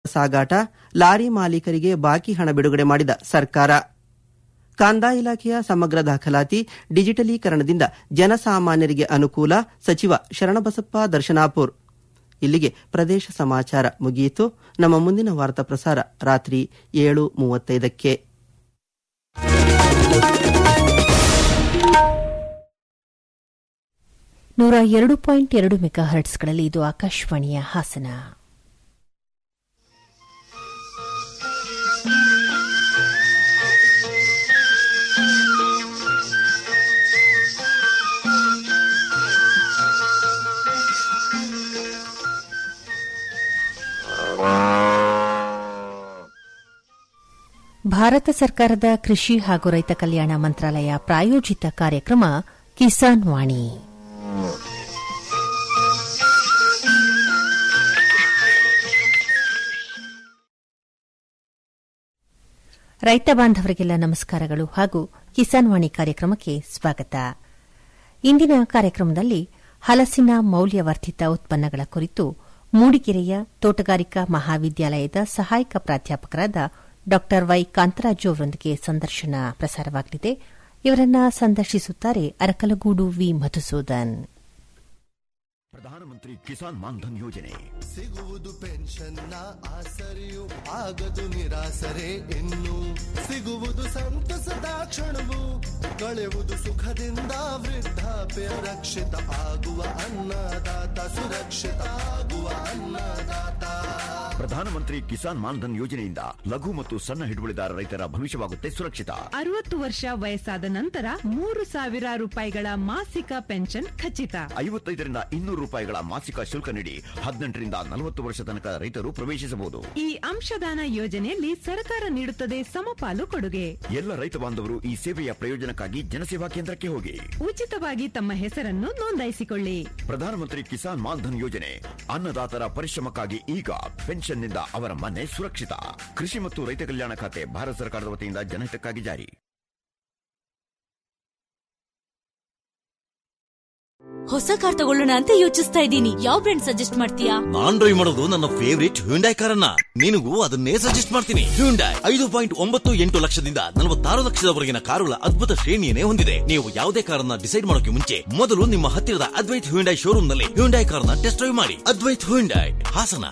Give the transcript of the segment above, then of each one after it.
ಸಾಗಾಟ ಲಾರಿ ಮಾಲೀಕರಿಗೆ ಬಾಕಿ ಹಣ ಬಿಡುಗಡೆ ಮಾಡಿದ ಸರ್ಕಾರ ಕಂದಾಯ ಇಲಾಖೆಯ ಸಮಗ್ರ ದಾಖಲಾತಿ ಡಿಜಿಟಲೀಕರಣದಿಂದ ಜನಸಾಮಾನ್ಯರಿಗೆ ಅನುಕೂಲ ಸಚಿವ ಶರಣಬಸಪ್ಪ ದರ್ಶನಾಪುರ್ ಇಲ್ಲಿಗೆ ಪ್ರದೇಶ ಸಮಾಚಾರ ಮುಗಿಯಿತು ನಮ್ಮ ಮುಂದಿನ ವಾರ್ತಾ ಪ್ರಸಾರ ರಾತ್ರಿ ಏಳು ಮೂವತ್ತೈದಕ್ಕೆ ನೂರ ಎರಡು ಪಾಯಿಂಟ್ ಎರಡು ಮೆಗಾ ಹರ್ಟ್ಸ್ಗಳಲ್ಲಿ ಇದು ಆಕಾಶವಾಣಿಯ ಹಾಸನ ಭಾರತ ಸರ್ಕಾರದ ಕೃಷಿ ಹಾಗೂ ರೈತ ಕಲ್ಯಾಣ ಮಂತ್ರಾಲಯ ಪ್ರಾಯೋಜಿತ ಕಾರ್ಯಕ್ರಮ ಕಿಸಾನ್ ವಾಣಿ ರೈತ ಬಾಂಧವರಿಗೆಲ್ಲ ನಮಸ್ಕಾರಗಳು ಹಾಗೂ ಕಿಸಾನ್ ವಾಣಿ ಕಾರ್ಯಕ್ರಮಕ್ಕೆ ಸ್ವಾಗತ ಇಂದಿನ ಕಾರ್ಯಕ್ರಮದಲ್ಲಿ ಹಲಸಿನ ಮೌಲ್ಯವರ್ಧಿತ ಉತ್ಪನ್ನಗಳ ಕುರಿತು ಮೂಡಿಗೆರೆಯ ತೋಟಗಾರಿಕಾ ಮಹಾವಿದ್ಯಾಲಯದ ಸಹಾಯಕ ಪ್ರಾಧ್ಯಾಪಕರಾದ ಡಾ ವೈ ಕಾಂತರಾಜು ಅವರೊಂದಿಗೆ ಸಂದರ್ಶನ ಪ್ರಸಾರವಾಗಲಿದೆ ಇವರನ್ನ ಸಂದರ್ಶಿಸುತ್ತಾರೆ ಅರಕಲಗೂಡು ವಿ ಮಧುಸೂದನ್ ಪ್ರಧಾನಮಂತ್ರಿ ಕಿಸಾನ್ ಮಾನ್ಧನ್ ಯೋಜನೆ ಸಿಗುವುದು ಪೆನ್ಷನ್ನ ಆಸರೆಯು ಆಗದು ನಿರಾಸರೆ ಇನ್ನು ಸಿಗುವುದು ಸಂತಸದ ಕ್ಷಣವು ಕಳೆಯುವುದು ಸುಖದಿಂದ ವೃದ್ಧಾಪ್ಯ ರಕ್ಷಿತ ಆಗುವ ಅನ್ನದಾತ ಸುರಕ್ಷಿತ ಆಗುವ ಅನ್ನದಾತ ಪ್ರಧಾನಮಂತ್ರಿ ಕಿಸಾನ್ ಮಾನ್ಧನ್ ಯೋಜನೆಯಿಂದ ಲಘು ಮತ್ತು ಸಣ್ಣ ಹಿಡುವಳಿದಾರ ರೈತರ ಭವಿಷ್ಯವಾಗುತ್ತೆ ಸುರಕ್ಷಿತ ಅರವತ್ತು ವರ್ಷ ವಯಸ್ಸಾದ ನಂತರ ಮೂರು ಸಾವಿರ ರೂಪಾಯಿಗಳ ಮಾಸಿಕ ಪೆನ್ಷನ್ ಖಚಿತ ಐವತ್ತೈದರಿಂದ ಇನ್ನೂರು ರೂಪಾಯಿಗಳ ಮಾಸಿಕ ಶುಲ್ಕ ನೀಡಿ ಹದಿನೆಂಟರಿಂದ ನಲವತ್ತು ವರ್ಷ ತನಕ ರೈತರು ಪ್ರವೇಶಿಸಬಹುದು ಈ ಅಂಶದಾನ ಯೋಜನೆಯಲ್ಲಿ ಸರ್ಕಾರ ನೀಡುತ್ತದೆ ಸಮಪಾಲು ಕೊಡುಗೆ ಎಲ್ಲ ರೈತ ಬಾಂಧವರು ಈ ಸೇವೆಯ ಪ್ರಯೋಜನಕ್ಕಾಗಿ ಜನಸೇವಾ ಕೇಂದ್ರಕ್ಕೆ ಹೋಗಿ ಉಚಿತವಾಗಿ ತಮ್ಮ ಹೆಸರನ್ನು ನೋಂದಾಯಿಸಿಕೊಳ್ಳಿ ಪ್ರಧಾನಮಂತ್ರಿ ಕಿಸಾನ್ ಮಾನ್ಧನ್ ಯೋಜನೆ ಅನ್ನದಾತರ ಪರಿಶ್ರಮಕ್ಕಾಗಿ ಈಗ ಪೆನ್ಷನ್ನಿಂದ ಅವರ ಮನೆ ಸುರಕ್ಷಿತ ಕೃಷಿ ಮತ್ತು ರೈತ ಕಲ್ಯಾಣ ಖಾತೆ ಭಾರತ ಸರ್ಕಾರದ ವತಿಯಿಂದ ಜನಹಿತಕ್ಕಾಗಿ ಜಾರಿ ಹೊಸ ಕಾರ್ ತಗೊಳ್ಳೋಣ ಅಂತ ಯೋಚಿಸ್ತಾ ಇದ್ದೀನಿ ಯಾವ ಬ್ರ್ಯಾಂಡ್ ಸಜೆಸ್ಟ್ ಮಾಡ್ತೀಯಾ ನಾನ್ ಡ್ರೈವ್ ಮಾಡೋದು ನನ್ನ ಫೇವರಿಟ್ ಹ್ಯುಂಡೈ ಕಾರನ್ನ ನಿನಗೂ ಅದನ್ನೇ ಸಜೆಸ್ಟ್ ಮಾಡ್ತೀನಿ ಹ್ಯುಂಡೈ ಐದು ಪಾಯಿಂಟ್ ಒಂಬತ್ತು ಎಂಟು ಲಕ್ಷದಿಂದ ನಲವತ್ತಾರು ಲಕ್ಷದವರೆಗಿನ ಕಾರುಗಳ ಅದ್ಭುತ ಶ್ರೇಣಿಯನ್ನೇ ಹೊಂದಿದೆ ನೀವು ಯಾವುದೇ ಕಾರನ್ನ ಡಿಸೈಡ್ ಮಾಡೋಕೆ ಮುಂಚೆ ಮೊದಲು ನಿಮ್ಮ ಹತ್ತಿರದ ಅದ್ವೈತ್ ಹ್ಯುಂಡೈ ಶೋರೂಮ್ ನಲ್ಲಿ ಹ್ಯುಂಡೈ ಕಾರ್ನ ಟೆಸ್ಟ್ ಡ್ರೈವ್ ಮಾಡಿ Advaith Hyundai Hassan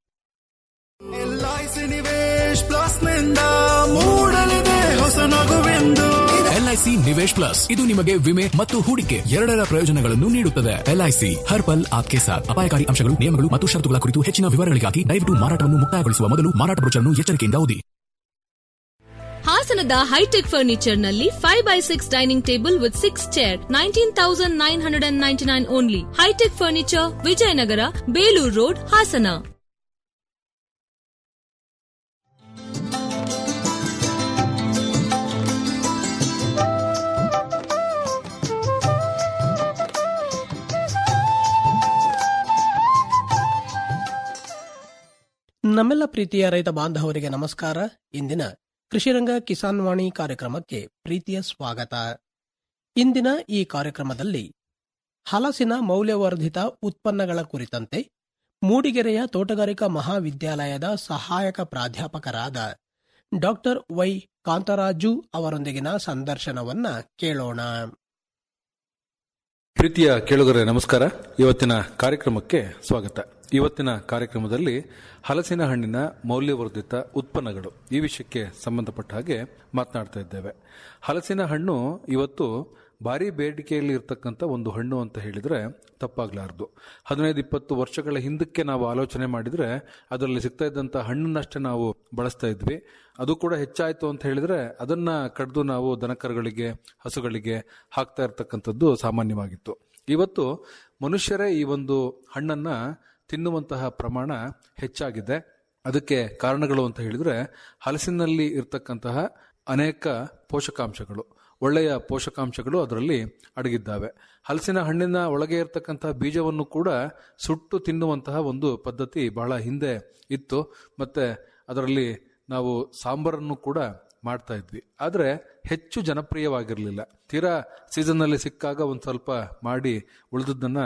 LIC Nivesh plus ನಿಂದ ಮೂಡಲಿದೆ ಹೊಸ ನಗುವೆಂದು ಎಲ್ಐಸಿ ನಿವೇಶ್ ಪ್ಲಸ್ ಇದು ನಿಮಗೆ ವಿಮೆ ಮತ್ತು ಹೂಡಿಕೆ ಎರಡರ ಪ್ರಯೋಜನಗಳನ್ನು ನೀಡುತ್ತದೆ ಎಲ್ಐಸಿ ಹರ್ ಪಲ್ ಆಪ್ಕೆ ಸಾಥ್ ಅಪಾಯಕಾರಿ ಅಂಶಗಳು ನಿಯಮಗಳು ಮತ್ತು ಷರತ್ತುಗಳ ಕುರಿತು ಹೆಚ್ಚಿನ ವಿವರಗಳಿಗಾಗಿ ದಯವಿಟ್ಟು ಮಾರಾಟವನ್ನು ಮುಕ್ತಾಯಗೊಳಿಸುವ ಮೊದಲು ಮಾರಾಟ ಬ್ರೋಚರ್ನ್ನು ಎಚ್ಚರಿಕೆಯಿಂದ ಓದಿ ಹಾಸನದ ಹೈಟೆಕ್ ಫರ್ನಿಚರ್ ನಲ್ಲಿ five by six dining table with six chair nineteen thousand nine hundred and ninety nine only hitech furniture Vijayanagara Belur road Hassan ನಮ್ಮೆಲ್ಲ ಪ್ರೀತಿಯ ರೈತ ಬಾಂಧವರಿಗೆ ನಮಸ್ಕಾರ ಇಂದಿನ ಕೃಷಿರಂಗ ಕಿಸಾನ್ ವಾಣಿ ಕಾರ್ಯಕ್ರಮಕ್ಕೆ ಪ್ರೀತಿಯ ಸ್ವಾಗತ ಇಂದಿನ ಈ ಕಾರ್ಯಕ್ರಮದಲ್ಲಿ ಹಲಸಿನ ಮೌಲ್ಯವರ್ಧಿತ ಉತ್ಪನ್ನಗಳ ಕುರಿತಂತೆ ಮೂಡಿಗೆರೆಯ ತೋಟಗಾರಿಕಾ ಮಹಾವಿದ್ಯಾಲಯದ ಸಹಾಯಕ ಪ್ರಾಧ್ಯಾಪಕರಾದ ಡಾಕ್ಟರ್ ವೈ ಕಾಂತರಾಜು ಅವರೊಂದಿಗಿನ ಸಂದರ್ಶನವನ್ನ ಕೇಳೋಣ ಪ್ರೀತಿಯ ಕೇಳುಗರೆ ನಮಸ್ಕಾರ ಇವತ್ತಿನ ಕಾರ್ಯಕ್ರಮಕ್ಕೆ ಸ್ವಾಗತ ಇವತ್ತಿನ ಕಾರ್ಯಕ್ರಮದಲ್ಲಿ ಹಲಸಿನ ಹಣ್ಣಿನ ಮೌಲ್ಯವರ್ಧಿತ ಉತ್ಪನ್ನಗಳು ಈ ವಿಷಯಕ್ಕೆ ಸಂಬಂಧಪಟ್ಟ ಹಾಗೆ ಮಾತನಾಡ್ತಾ ಇದ್ದೇವೆ ಹಲಸಿನ ಹಣ್ಣು ಇವತ್ತು ಭಾರಿ ಬೇಡಿಕೆಯಲ್ಲಿ ಇರತಕ್ಕಂಥ ಒಂದು ಹಣ್ಣು ಅಂತ ಹೇಳಿದ್ರೆ ತಪ್ಪಾಗ್ಲಾರ್ದು ಹದಿನೈದು ಇಪ್ಪತ್ತು ವರ್ಷಗಳ ಹಿಂದಕ್ಕೆ ನಾವು ಆಲೋಚನೆ ಮಾಡಿದ್ರೆ ಅದರಲ್ಲಿ ಸಿಗ್ತಾ ಇದ್ದಂಥ ಹಣ್ಣನ್ನಷ್ಟೇ ನಾವು ಬಳಸ್ತಾ ಇದ್ವಿ ಅದು ಕೂಡ ಹೆಚ್ಚಾಯಿತು ಅಂತ ಹೇಳಿದ್ರೆ ಅದನ್ನ ಕಡ್ದು ನಾವು ದನಕರುಗಳಿಗೆ ಹಸುಗಳಿಗೆ ಹಾಕ್ತಾ ಇರತಕ್ಕಂಥದ್ದು ಸಾಮಾನ್ಯವಾಗಿತ್ತು ಇವತ್ತು ಮನುಷ್ಯರೇ ಈ ಒಂದು ಹಣ್ಣನ್ನ ತಿನ್ನುವಂತಹ ಪ್ರಮಾಣ ಹೆಚ್ಚಾಗಿದೆ ಅದಕ್ಕೆ ಕಾರಣಗಳು ಅಂತ ಹೇಳಿದ್ರೆ ಹಲಸಿನಲ್ಲಿ ಇರ್ತಕ್ಕಂತಹ ಅನೇಕ ಪೋಷಕಾಂಶಗಳು ಒಳ್ಳೆಯ ಪೋಷಕಾಂಶಗಳು ಅದರಲ್ಲಿ ಅಡಗಿದ್ದಾವೆ ಹಲಸಿನ ಹಣ್ಣಿನ ಒಳಗೆ ಇರತಕ್ಕಂತಹ ಬೀಜವನ್ನು ಕೂಡ ಸುಟ್ಟು ತಿನ್ನುವಂತಹ ಒಂದು ಪದ್ಧತಿ ಬಹಳ ಹಿಂದೆ ಇತ್ತು ಮತ್ತೆ ಅದರಲ್ಲಿ ನಾವು ಸಾಂಬಾರನ್ನು ಕೂಡ ಮಾಡ್ತಾ ಇದ್ವಿ ಆದರೆ ಹೆಚ್ಚು ಜನಪ್ರಿಯವಾಗಿರಲಿಲ್ಲ ತೀರಾ ಸೀಸನ್ನಲ್ಲಿ ಸಿಕ್ಕಾಗ ಒಂದು ಸ್ವಲ್ಪ ಮಾಡಿ ಉಳಿದದ್ದನ್ನ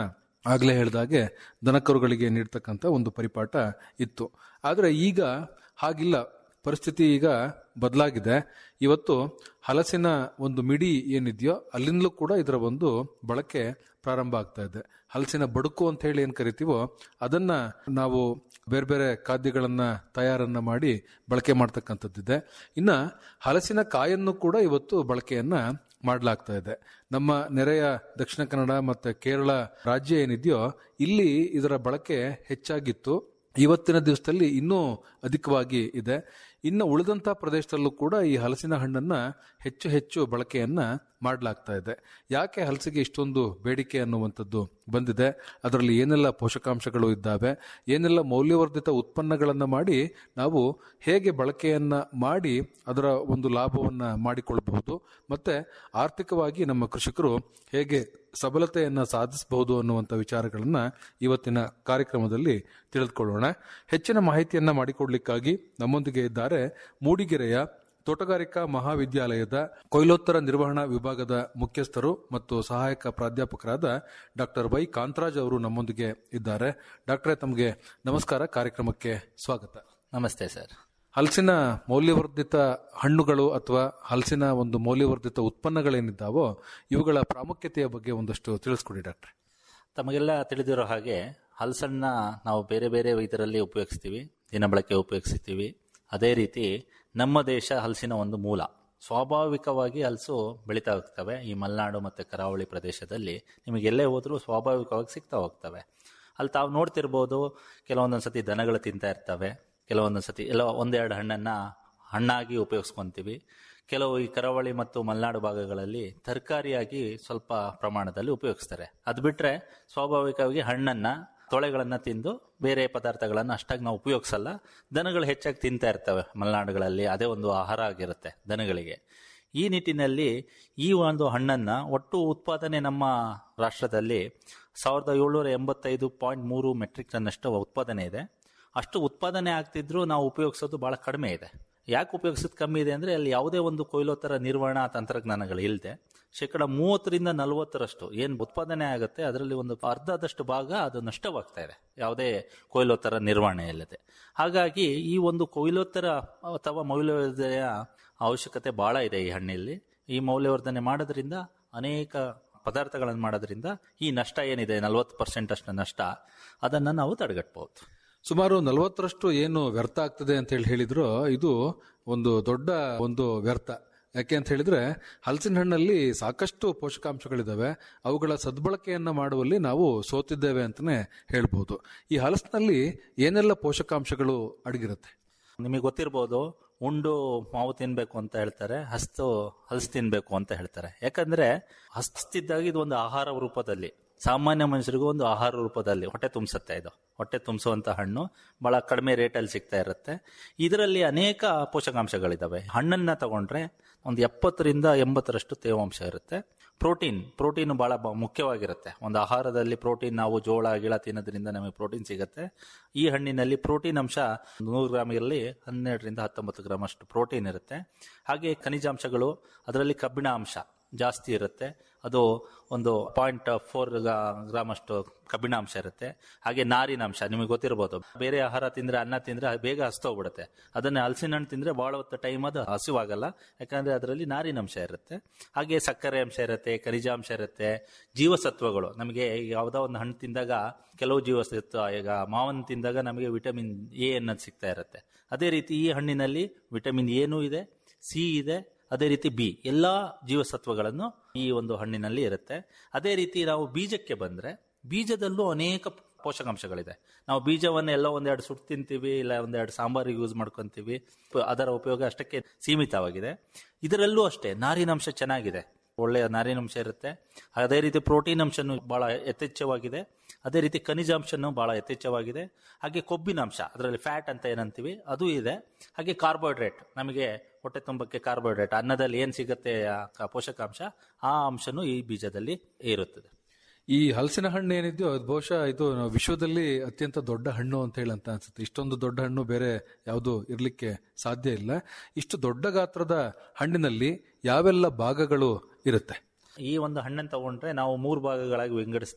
ಆಗಲೇ ಹೇಳಿದಾಗೆ ದನಕರುಗಳಿಗೆ ನೀಡ್ತಕ್ಕಂಥ ಒಂದು ಪರಿಪಾಠ ಇತ್ತು ಆದರೆ ಈಗ ಹಾಗಿಲ್ಲ ಪರಿಸ್ಥಿತಿ ಈಗ ಬದಲಾಗಿದೆ ಇವತ್ತು ಹಲಸಿನ ಒಂದು ಮಿಡಿ ಏನಿದೆಯೋ ಅಲ್ಲಿಂದಲೂ ಕೂಡ ಇದರ ಒಂದು ಬಳಕೆ ಪ್ರಾರಂಭ ಆಗ್ತಾ ಇದೆ ಹಲಸಿನ ಬಡುಕು ಅಂತ ಹೇಳಿ ಏನ್ ಕರಿತೀವೋ ಅದನ್ನ ನಾವು ಬೇರೆ ಬೇರೆ ಖಾದ್ಯಗಳನ್ನ ತಯಾರನ್ನ ಮಾಡಿ ಬಳಕೆ ಮಾಡ್ತಕ್ಕಂಥದ್ದಿದೆ ಇನ್ನ ಹಲಸಿನ ಕಾಯನ್ನು ಕೂಡ ಇವತ್ತು ಬಳಕೆಯನ್ನ ಮಾಡಲಾಗ್ತಾ ಇದೆ ನಮ್ಮ ನೆರೆಯ ದಕ್ಷಿಣ ಕನ್ನಡ ಮತ್ತೆ ಕೇರಳ ರಾಜ್ಯ ಏನಿದೆಯೋ ಇಲ್ಲಿ ಇದರ ಬಳಕೆ ಹೆಚ್ಚಾಗಿತ್ತು ಇವತ್ತಿನ ದಿವಸದಲ್ಲಿ ಇನ್ನೂ ಅಧಿಕವಾಗಿ ಇದೆ ಇನ್ನು ಉಳಿದಂತಹ ಪ್ರದೇಶದಲ್ಲೂ ಕೂಡ ಈ ಹಲಸಿನ ಹಣ್ಣನ್ನ ಹೆಚ್ಚು ಹೆಚ್ಚು ಬಳಕೆಯನ್ನ ಮಾಡಲಾಗ್ತಾ ಇದೆ ಯಾಕೆ ಹಲಸಿಗೆ ಇಷ್ಟೊಂದು ಬೇಡಿಕೆ ಅನ್ನುವಂಥದ್ದು ಬಂದಿದೆ ಅದರಲ್ಲಿ ಏನೆಲ್ಲ ಪೋಷಕಾಂಶಗಳು ಇದ್ದಾವೆ ಏನೆಲ್ಲ ಮೌಲ್ಯವರ್ಧಿತ ಉತ್ಪನ್ನಗಳನ್ನ ಮಾಡಿ ನಾವು ಹೇಗೆ ಬಳಕೆಯನ್ನ ಮಾಡಿ ಅದರ ಒಂದು ಲಾಭವನ್ನ ಮಾಡಿಕೊಳ್ಬಹುದು ಮತ್ತೆ ಆರ್ಥಿಕವಾಗಿ ನಮ್ಮ ಕೃಷಿಕರು ಹೇಗೆ ಸಬಲತೆಯನ್ನ ಸಾಧಿಸಬಹುದು ಅನ್ನುವಂಥ ವಿಚಾರಗಳನ್ನ ಇವತ್ತಿನ ಕಾರ್ಯಕ್ರಮದಲ್ಲಿ ತಿಳಿದುಕೊಳ್ಳೋಣ ಹೆಚ್ಚಿನ ಮಾಹಿತಿಯನ್ನ ಮಾಡಿಕೊಡ್ಲಿಕ್ಕಾಗಿ ನಮ್ಮೊಂದಿಗೆ ಇದ್ದಾರೆ ಮೂಡಿಗೆರೆಯ ತೋಟಗಾರಿಕಾ ಮಹಾವಿದ್ಯಾಲಯದ ಕೊಯ್ಲೋತ್ತರ ನಿರ್ವಹಣಾ ವಿಭಾಗದ ಮುಖ್ಯಸ್ಥರು ಮತ್ತು ಸಹಾಯಕ ಪ್ರಾಧ್ಯಾಪಕರಾದ ಡಾಕ್ಟರ್ ವೈ ಕಾಂತರಾಜ್ ಅವರು ನಮ್ಮೊಂದಿಗೆ ಇದ್ದಾರೆ ಡಾಕ್ಟರೇ ತಮಗೆ ನಮಸ್ಕಾರ ಕಾರ್ಯಕ್ರಮಕ್ಕೆ ಸ್ವಾಗತ ನಮಸ್ತೆ ಸರ್ ಹಲಸಿನ ಮೌಲ್ಯವರ್ಧಿತ ಹಣ್ಣುಗಳು ಅಥವಾ ಹಲಸಿನ ಒಂದು ಮೌಲ್ಯವರ್ಧಿತ ಉತ್ಪನ್ನಗಳೇನಿದ್ದಾವೋ ಇವುಗಳ ಪ್ರಾಮುಖ್ಯತೆಯ ಬಗ್ಗೆ ಒಂದಷ್ಟು ತಿಳಿಸ್ಕೊಡಿ ಡಾಕ್ಟ್ರೆ ತಮಗೆಲ್ಲ ತಿಳಿದಿರೋ ಹಾಗೆ ಹಲಸನ್ನ ನಾವು ಬೇರೆ ಬೇರೆ ಇದರಲ್ಲಿ ಉಪಯೋಗಿಸ್ತೀವಿ ದಿನ ಬಳಕೆ ಉಪಯೋಗಿಸ್ತೀವಿ ಅದೇ ರೀತಿ ನಮ್ಮ ದೇಶ ಹಲಸಿನ ಒಂದು ಮೂಲ ಸ್ವಾಭಾವಿಕವಾಗಿ ಹಲಸು ಬೆಳೀತಾ ಹೋಗ್ತವೆ ಈ ಮಲೆನಾಡು ಮತ್ತು ಕರಾವಳಿ ಪ್ರದೇಶದಲ್ಲಿ ನಿಮಗೆ ಎಲ್ಲೇ ಹೋದ್ರೂ ಸ್ವಾಭಾವಿಕವಾಗಿ ಸಿಗ್ತಾ ಹೋಗ್ತವೆ ಅಲ್ಲಿ ತಾವು ನೋಡ್ತಿರ್ಬೋದು ಕೆಲವೊಂದೊಂದು ಸತಿ ದನಗಳು ತಿಂತಾ ಇರ್ತವೆ ಕೆಲವೊಂದೊಂದು ಸತಿ ಎಲ್ಲ ಒಂದೆರಡು ಹಣ್ಣನ್ನು ಹಣ್ಣಾಗಿ ಉಪಯೋಗಿಸ್ಕೊಂತೀವಿ ಕೆಲವು ಈ ಕರಾವಳಿ ಮತ್ತು ಮಲೆನಾಡು ಭಾಗಗಳಲ್ಲಿ ತರಕಾರಿಯಾಗಿ ಸ್ವಲ್ಪ ಪ್ರಮಾಣದಲ್ಲಿ ಉಪಯೋಗಿಸ್ತಾರೆ ಅದು ಬಿಟ್ಟರೆ ಸ್ವಾಭಾವಿಕವಾಗಿ ಹಣ್ಣನ್ನು ತೊಳೆಗಳನ್ನು ತಿಂದು ಬೇರೆ ಪದಾರ್ಥಗಳನ್ನು ಅಷ್ಟಾಗಿ ನಾವು ಉಪಯೋಗಿಸಲ್ಲ ದನಗಳು ಹೆಚ್ಚಾಗಿ ತಿಂತಾ ಇರ್ತವೆ ಮಲೆನಾಡುಗಳಲ್ಲಿ ಅದೇ ಒಂದು ಆಹಾರ ಆಗಿರುತ್ತೆ ದನಗಳಿಗೆ ಈ ನಿಟ್ಟಿನಲ್ಲಿ ಈ ಒಂದು ಹಣ್ಣನ್ನು ಒಟ್ಟು ಉತ್ಪಾದನೆ ನಮ್ಮ ರಾಷ್ಟ್ರದಲ್ಲಿ ಸಾವಿರದ ಏಳ್ನೂರ ಎಂಬತ್ತೈದು ಪಾಯಿಂಟ್ ಮೂರು ಮೆಟ್ರಿಕ್ ಟನ್ನಷ್ಟು ಉತ್ಪಾದನೆ ಇದೆ ಅಷ್ಟು ಉತ್ಪಾದನೆ ಆಗ್ತಿದ್ರೂ ನಾವು ಉಪಯೋಗಿಸೋದು ಬಹಳ ಕಡಿಮೆ ಇದೆ ಯಾಕೆ ಉಪಯೋಗಿಸೋದು ಕಮ್ಮಿ ಇದೆ ಅಂದರೆ ಅಲ್ಲಿ ಯಾವುದೇ ಒಂದು ಕೊಯ್ಲೋತ್ತರ ನಿರ್ವಹಣಾ ತಂತ್ರಜ್ಞಾನಗಳು ಇಲ್ಲದೆ ಶೇಕಡ ಮೂವತ್ತರಿಂದ ನಲವತ್ತರಷ್ಟು ಏನು ಉತ್ಪಾದನೆ ಆಗುತ್ತೆ ಅದರಲ್ಲಿ ಒಂದು ಅರ್ಧದಷ್ಟು ಭಾಗ ಅದು ನಷ್ಟವಾಗ್ತಾ ಇದೆ ಯಾವುದೇ ಕೊಯ್ಲೋತ್ತರ ನಿರ್ವಹಣೆ ಇಲ್ಲದೆ ಹಾಗಾಗಿ ಈ ಒಂದು ಕೊಯ್ಲೋತ್ತರ ಅಥವಾ ಮೌಲ್ಯವರ್ಧನೆಯ ಅವಶ್ಯಕತೆ ಬಹಳ ಇದೆ ಈ ಹಣ್ಣಲ್ಲಿ ಈ ಮೌಲ್ಯವರ್ಧನೆ ಮಾಡೋದ್ರಿಂದ ಅನೇಕ ಪದಾರ್ಥಗಳನ್ನು ಮಾಡೋದ್ರಿಂದ ಈ ನಷ್ಟ ಏನಿದೆ ನಲವತ್ತು ಪರ್ಸೆಂಟ್ ಅಷ್ಟು ನಷ್ಟ ಅದನ್ನು ನಾವು ತಡೆಗಟ್ಟಬಹುದು ಸುಮಾರು ನಲವತ್ತರಷ್ಟು ಏನು ವ್ಯರ್ಥ ಆಗ್ತದೆ ಅಂತ ಹೇಳಿ ಹೇಳಿದ್ರು ಇದು ಒಂದು ದೊಡ್ಡ ಒಂದು ವ್ಯರ್ಥ ಯಾಕೆ ಅಂತ ಹೇಳಿದ್ರೆ ಹಲಸಿನ ಹಣ್ಣಲ್ಲಿ ಸಾಕಷ್ಟು ಪೋಷಕಾಂಶಗಳಿದಾವೆ ಅವುಗಳ ಸದ್ಬಳಕೆಯನ್ನ ಮಾಡುವಲ್ಲಿ ನಾವು ಸೋತಿದ್ದೇವೆ ಅಂತಾನೆ ಹೇಳ್ಬೋದು ಈ ಹಲಸಿನಲ್ಲಿ ಏನೆಲ್ಲ ಪೋಷಕಾಂಶಗಳು ಅಡಗಿರುತ್ತೆ ನಿಮಗೆ ಗೊತ್ತಿರ್ಬೋದು ಉಂಡು ಮಾವು ತಿನ್ಬೇಕು ಅಂತ ಹೇಳ್ತಾರೆ ಹಸ್ತು ಹಲಸು ತಿನ್ಬೇಕು ಅಂತ ಹೇಳ್ತಾರೆ ಯಾಕಂದ್ರೆ ಹಸ್ತಿದ್ದಾಗ ಇದು ಒಂದು ಆಹಾರ ರೂಪದಲ್ಲಿ ಸಾಮಾನ್ಯ ಮನುಷ್ಯರಿಗೂ ಒಂದು ಆಹಾರ ರೂಪದಲ್ಲಿ ಹೊಟ್ಟೆ ತುಂಬಿಸುತ್ತೆ ಇದು ಹೊಟ್ಟೆ ತುಂಬಿಸುವಂತ ಹಣ್ಣು ಬಹಳ ಕಡಿಮೆ ರೇಟಲ್ಲಿ ಸಿಗ್ತಾ ಇರುತ್ತೆ ಇದರಲ್ಲಿ ಅನೇಕ ಪೋಷಕಾಂಶಗಳಿದಾವೆ ಹಣ್ಣನ್ನ ತಗೊಂಡ್ರೆ ಒಂದು ಎಪ್ಪತ್ತರಿಂದ ಎಂಬತ್ತರಷ್ಟು ತೇವಾಂಶ ಇರುತ್ತೆ ಪ್ರೋಟೀನ್ ಪ್ರೋಟೀನ್ ಬಹಳ ಬ- ಮುಖ್ಯವಾಗಿರುತ್ತೆ ಒಂದು ಆಹಾರದಲ್ಲಿ ಪ್ರೋಟೀನ್ ನಾವು ಜೋಳ ಗಿಳ ತಿನ್ನೋದ್ರಿಂದ ನಮಗೆ ಪ್ರೋಟೀನ್ ಸಿಗುತ್ತೆ ಈ ಹಣ್ಣಿನಲ್ಲಿ ಪ್ರೋಟೀನ್ ಅಂಶ ನೂರು ಗ್ರಾಮಿನಲ್ಲಿ ಹನ್ನೆರಡರಿಂದ ಹತ್ತೊಂಬತ್ತು ಗ್ರಾಮ್ ಅಷ್ಟು ಪ್ರೋಟೀನ್ ಇರುತ್ತೆ ಹಾಗೆ ಖನಿಜಾಂಶಗಳು ಅದರಲ್ಲಿ ಕಬ್ಬಿಣ ಅಂಶ ಜಾಸ್ತಿ ಇರುತ್ತೆ ಅದು ಒಂದು ಪಾಯಿಂಟ್ ಫೋರ್ ಗ್ರಾಮ್ ಅಷ್ಟು ಕಬ್ಬಿಣಾಂಶ ಇರುತ್ತೆ ಹಾಗೆ ನಾರಿನಾಂಶ ನಿಮಗೆ ಗೊತ್ತಿರ್ಬೋದು ಬೇರೆ ಆಹಾರ ತಿಂದ್ರೆ ಅನ್ನ ತಿಂದ್ರೆ ಬೇಗ ಹಸ್ತೋಗ್ಬಿಡುತ್ತೆ ಅದನ್ನ ಹಲಸಿನ ಹಣ್ಣು ತಿಂದ್ರೆ ಬಹಳ ಹೊತ್ತು ಟೈಮ್ ಅದು ಹಸಿವಾಗಲ್ಲ ಯಾಕಂದ್ರೆ ಅದರಲ್ಲಿ ನಾರಿನಾಂಶ ಇರುತ್ತೆ ಹಾಗೆ ಸಕ್ಕರೆ ಅಂಶ ಇರುತ್ತೆ ಖನಿಜಾಂಶ ಇರುತ್ತೆ ಜೀವಸತ್ವಗಳು ನಮಗೆ ಯಾವುದೋ ಒಂದು ಹಣ್ಣು ತಿಂದಾಗ ಕೆಲವು ಜೀವಸತ್ವ ಈಗ ಮಾವನ್ ತಿಂದಾಗ ನಮಗೆ ವಿಟಮಿನ್ ಎ ಅನ್ನೋದು ಸಿಗ್ತಾ ಇರುತ್ತೆ ಅದೇ ರೀತಿ ಈ ಹಣ್ಣಿನಲ್ಲಿ ವಿಟಮಿನ್ ಎನೂ ಇದೆ ಸಿ ಇದೆ ಅದೇ ರೀತಿ ಬಿ ಎಲ್ಲಾ ಜೀವಸತ್ವಗಳನ್ನು ಈ ಒಂದು ಹಣ್ಣಿನಲ್ಲಿ ಇರುತ್ತೆ ಅದೇ ರೀತಿ ನಾವು ಬೀಜಕ್ಕೆ ಬಂದ್ರೆ ಬೀಜದಲ್ಲೂ ಅನೇಕ ಪೋಷಕಾಂಶಗಳಿದೆ ನಾವು ಬೀಜವನ್ನು ಎಲ್ಲ ಒಂದೆರಡು ಸುಟ್ಟು ತಿಂತೀವಿ ಇಲ್ಲ ಒಂದೆರಡು ಸಾಂಬಾರಿಗೆ ಯೂಸ್ ಮಾಡ್ಕೊಂತೀವಿ ಪ- ಅದರ ಉಪಯೋಗ ಅಷ್ಟಕ್ಕೆ ಸೀಮಿತವಾಗಿದೆ ಇದರಲ್ಲೂ ಅಷ್ಟೇ ನಾರಿನಾಂಶ ಚೆನ್ನಾಗಿದೆ ಒಳ್ಳೆಯ ನಾರಿನಾಂಶ ಇರುತ್ತೆ ಅದೇ ರೀತಿ ಪ್ರೋಟೀನ್ ಅಂಶನೂ ಬಹಳ ಯಥೇಚ್ಛವಾಗಿದೆ ಅದೇ ರೀತಿ ಖನಿಜಾಂಶನೂ ಬಹಳ ಯಥೇಚ್ಛವಾಗಿದೆ ಹಾಗೆ ಕೊಬ್ಬಿನಾಂಶ ಅದರಲ್ಲಿ ಫ್ಯಾಟ್ ಅಂತ ಏನಂತೀವಿ ಅದು ಇದೆ ಹಾಗೆ ಕಾರ್ಬೋಹೈಡ್ರೇಟ್ ನಮಗೆ ಹೊಟ್ಟೆ ತುಂಬಕ್ಕೆ ಕಾರ್ಬೋಹೈಡ್ರೇಟ್ ಅನ್ನದಲ್ಲಿ ಏನು ಸಿಗುತ್ತೆ ಆ ಕ- ಪೋಷಕಾಂಶ ಆ ಅಂಶನೂ ಈ ಬೀಜದಲ್ಲಿ ಇರುತ್ತದೆ ಈ ಹಲಸಿನ ಹಣ್ಣು ಏನಿದೆಯೋ ಅದು ಬಹುಶಃ ಇದು ನಾವು ವಿಶ್ವದಲ್ಲಿ ಅತ್ಯಂತ ದೊಡ್ಡ ಹಣ್ಣು ಅಂತ ಹೇಳಿ ಅಂತ ಅನ್ಸುತ್ತೆ ಇಷ್ಟೊಂದು ದೊಡ್ಡ ಹಣ್ಣು ಬೇರೆ ಯಾವುದು ಇರ್ಲಿಕ್ಕೆ ಸಾಧ್ಯ ಇಲ್ಲ ಇಷ್ಟು ದೊಡ್ಡ ಗಾತ್ರದ ಹಣ್ಣಿನಲ್ಲಿ ಯಾವೆಲ್ಲ ಭಾಗಗಳು ಇರುತ್ತೆ ಈ ಒಂದು ಹಣ್ಣನ್ನು ತಗೊಂಡ್ರೆ ನಾವು ಮೂರು ಭಾಗಗಳಾಗಿ ವಿಂಗಡಿಸ್ತೀವಿ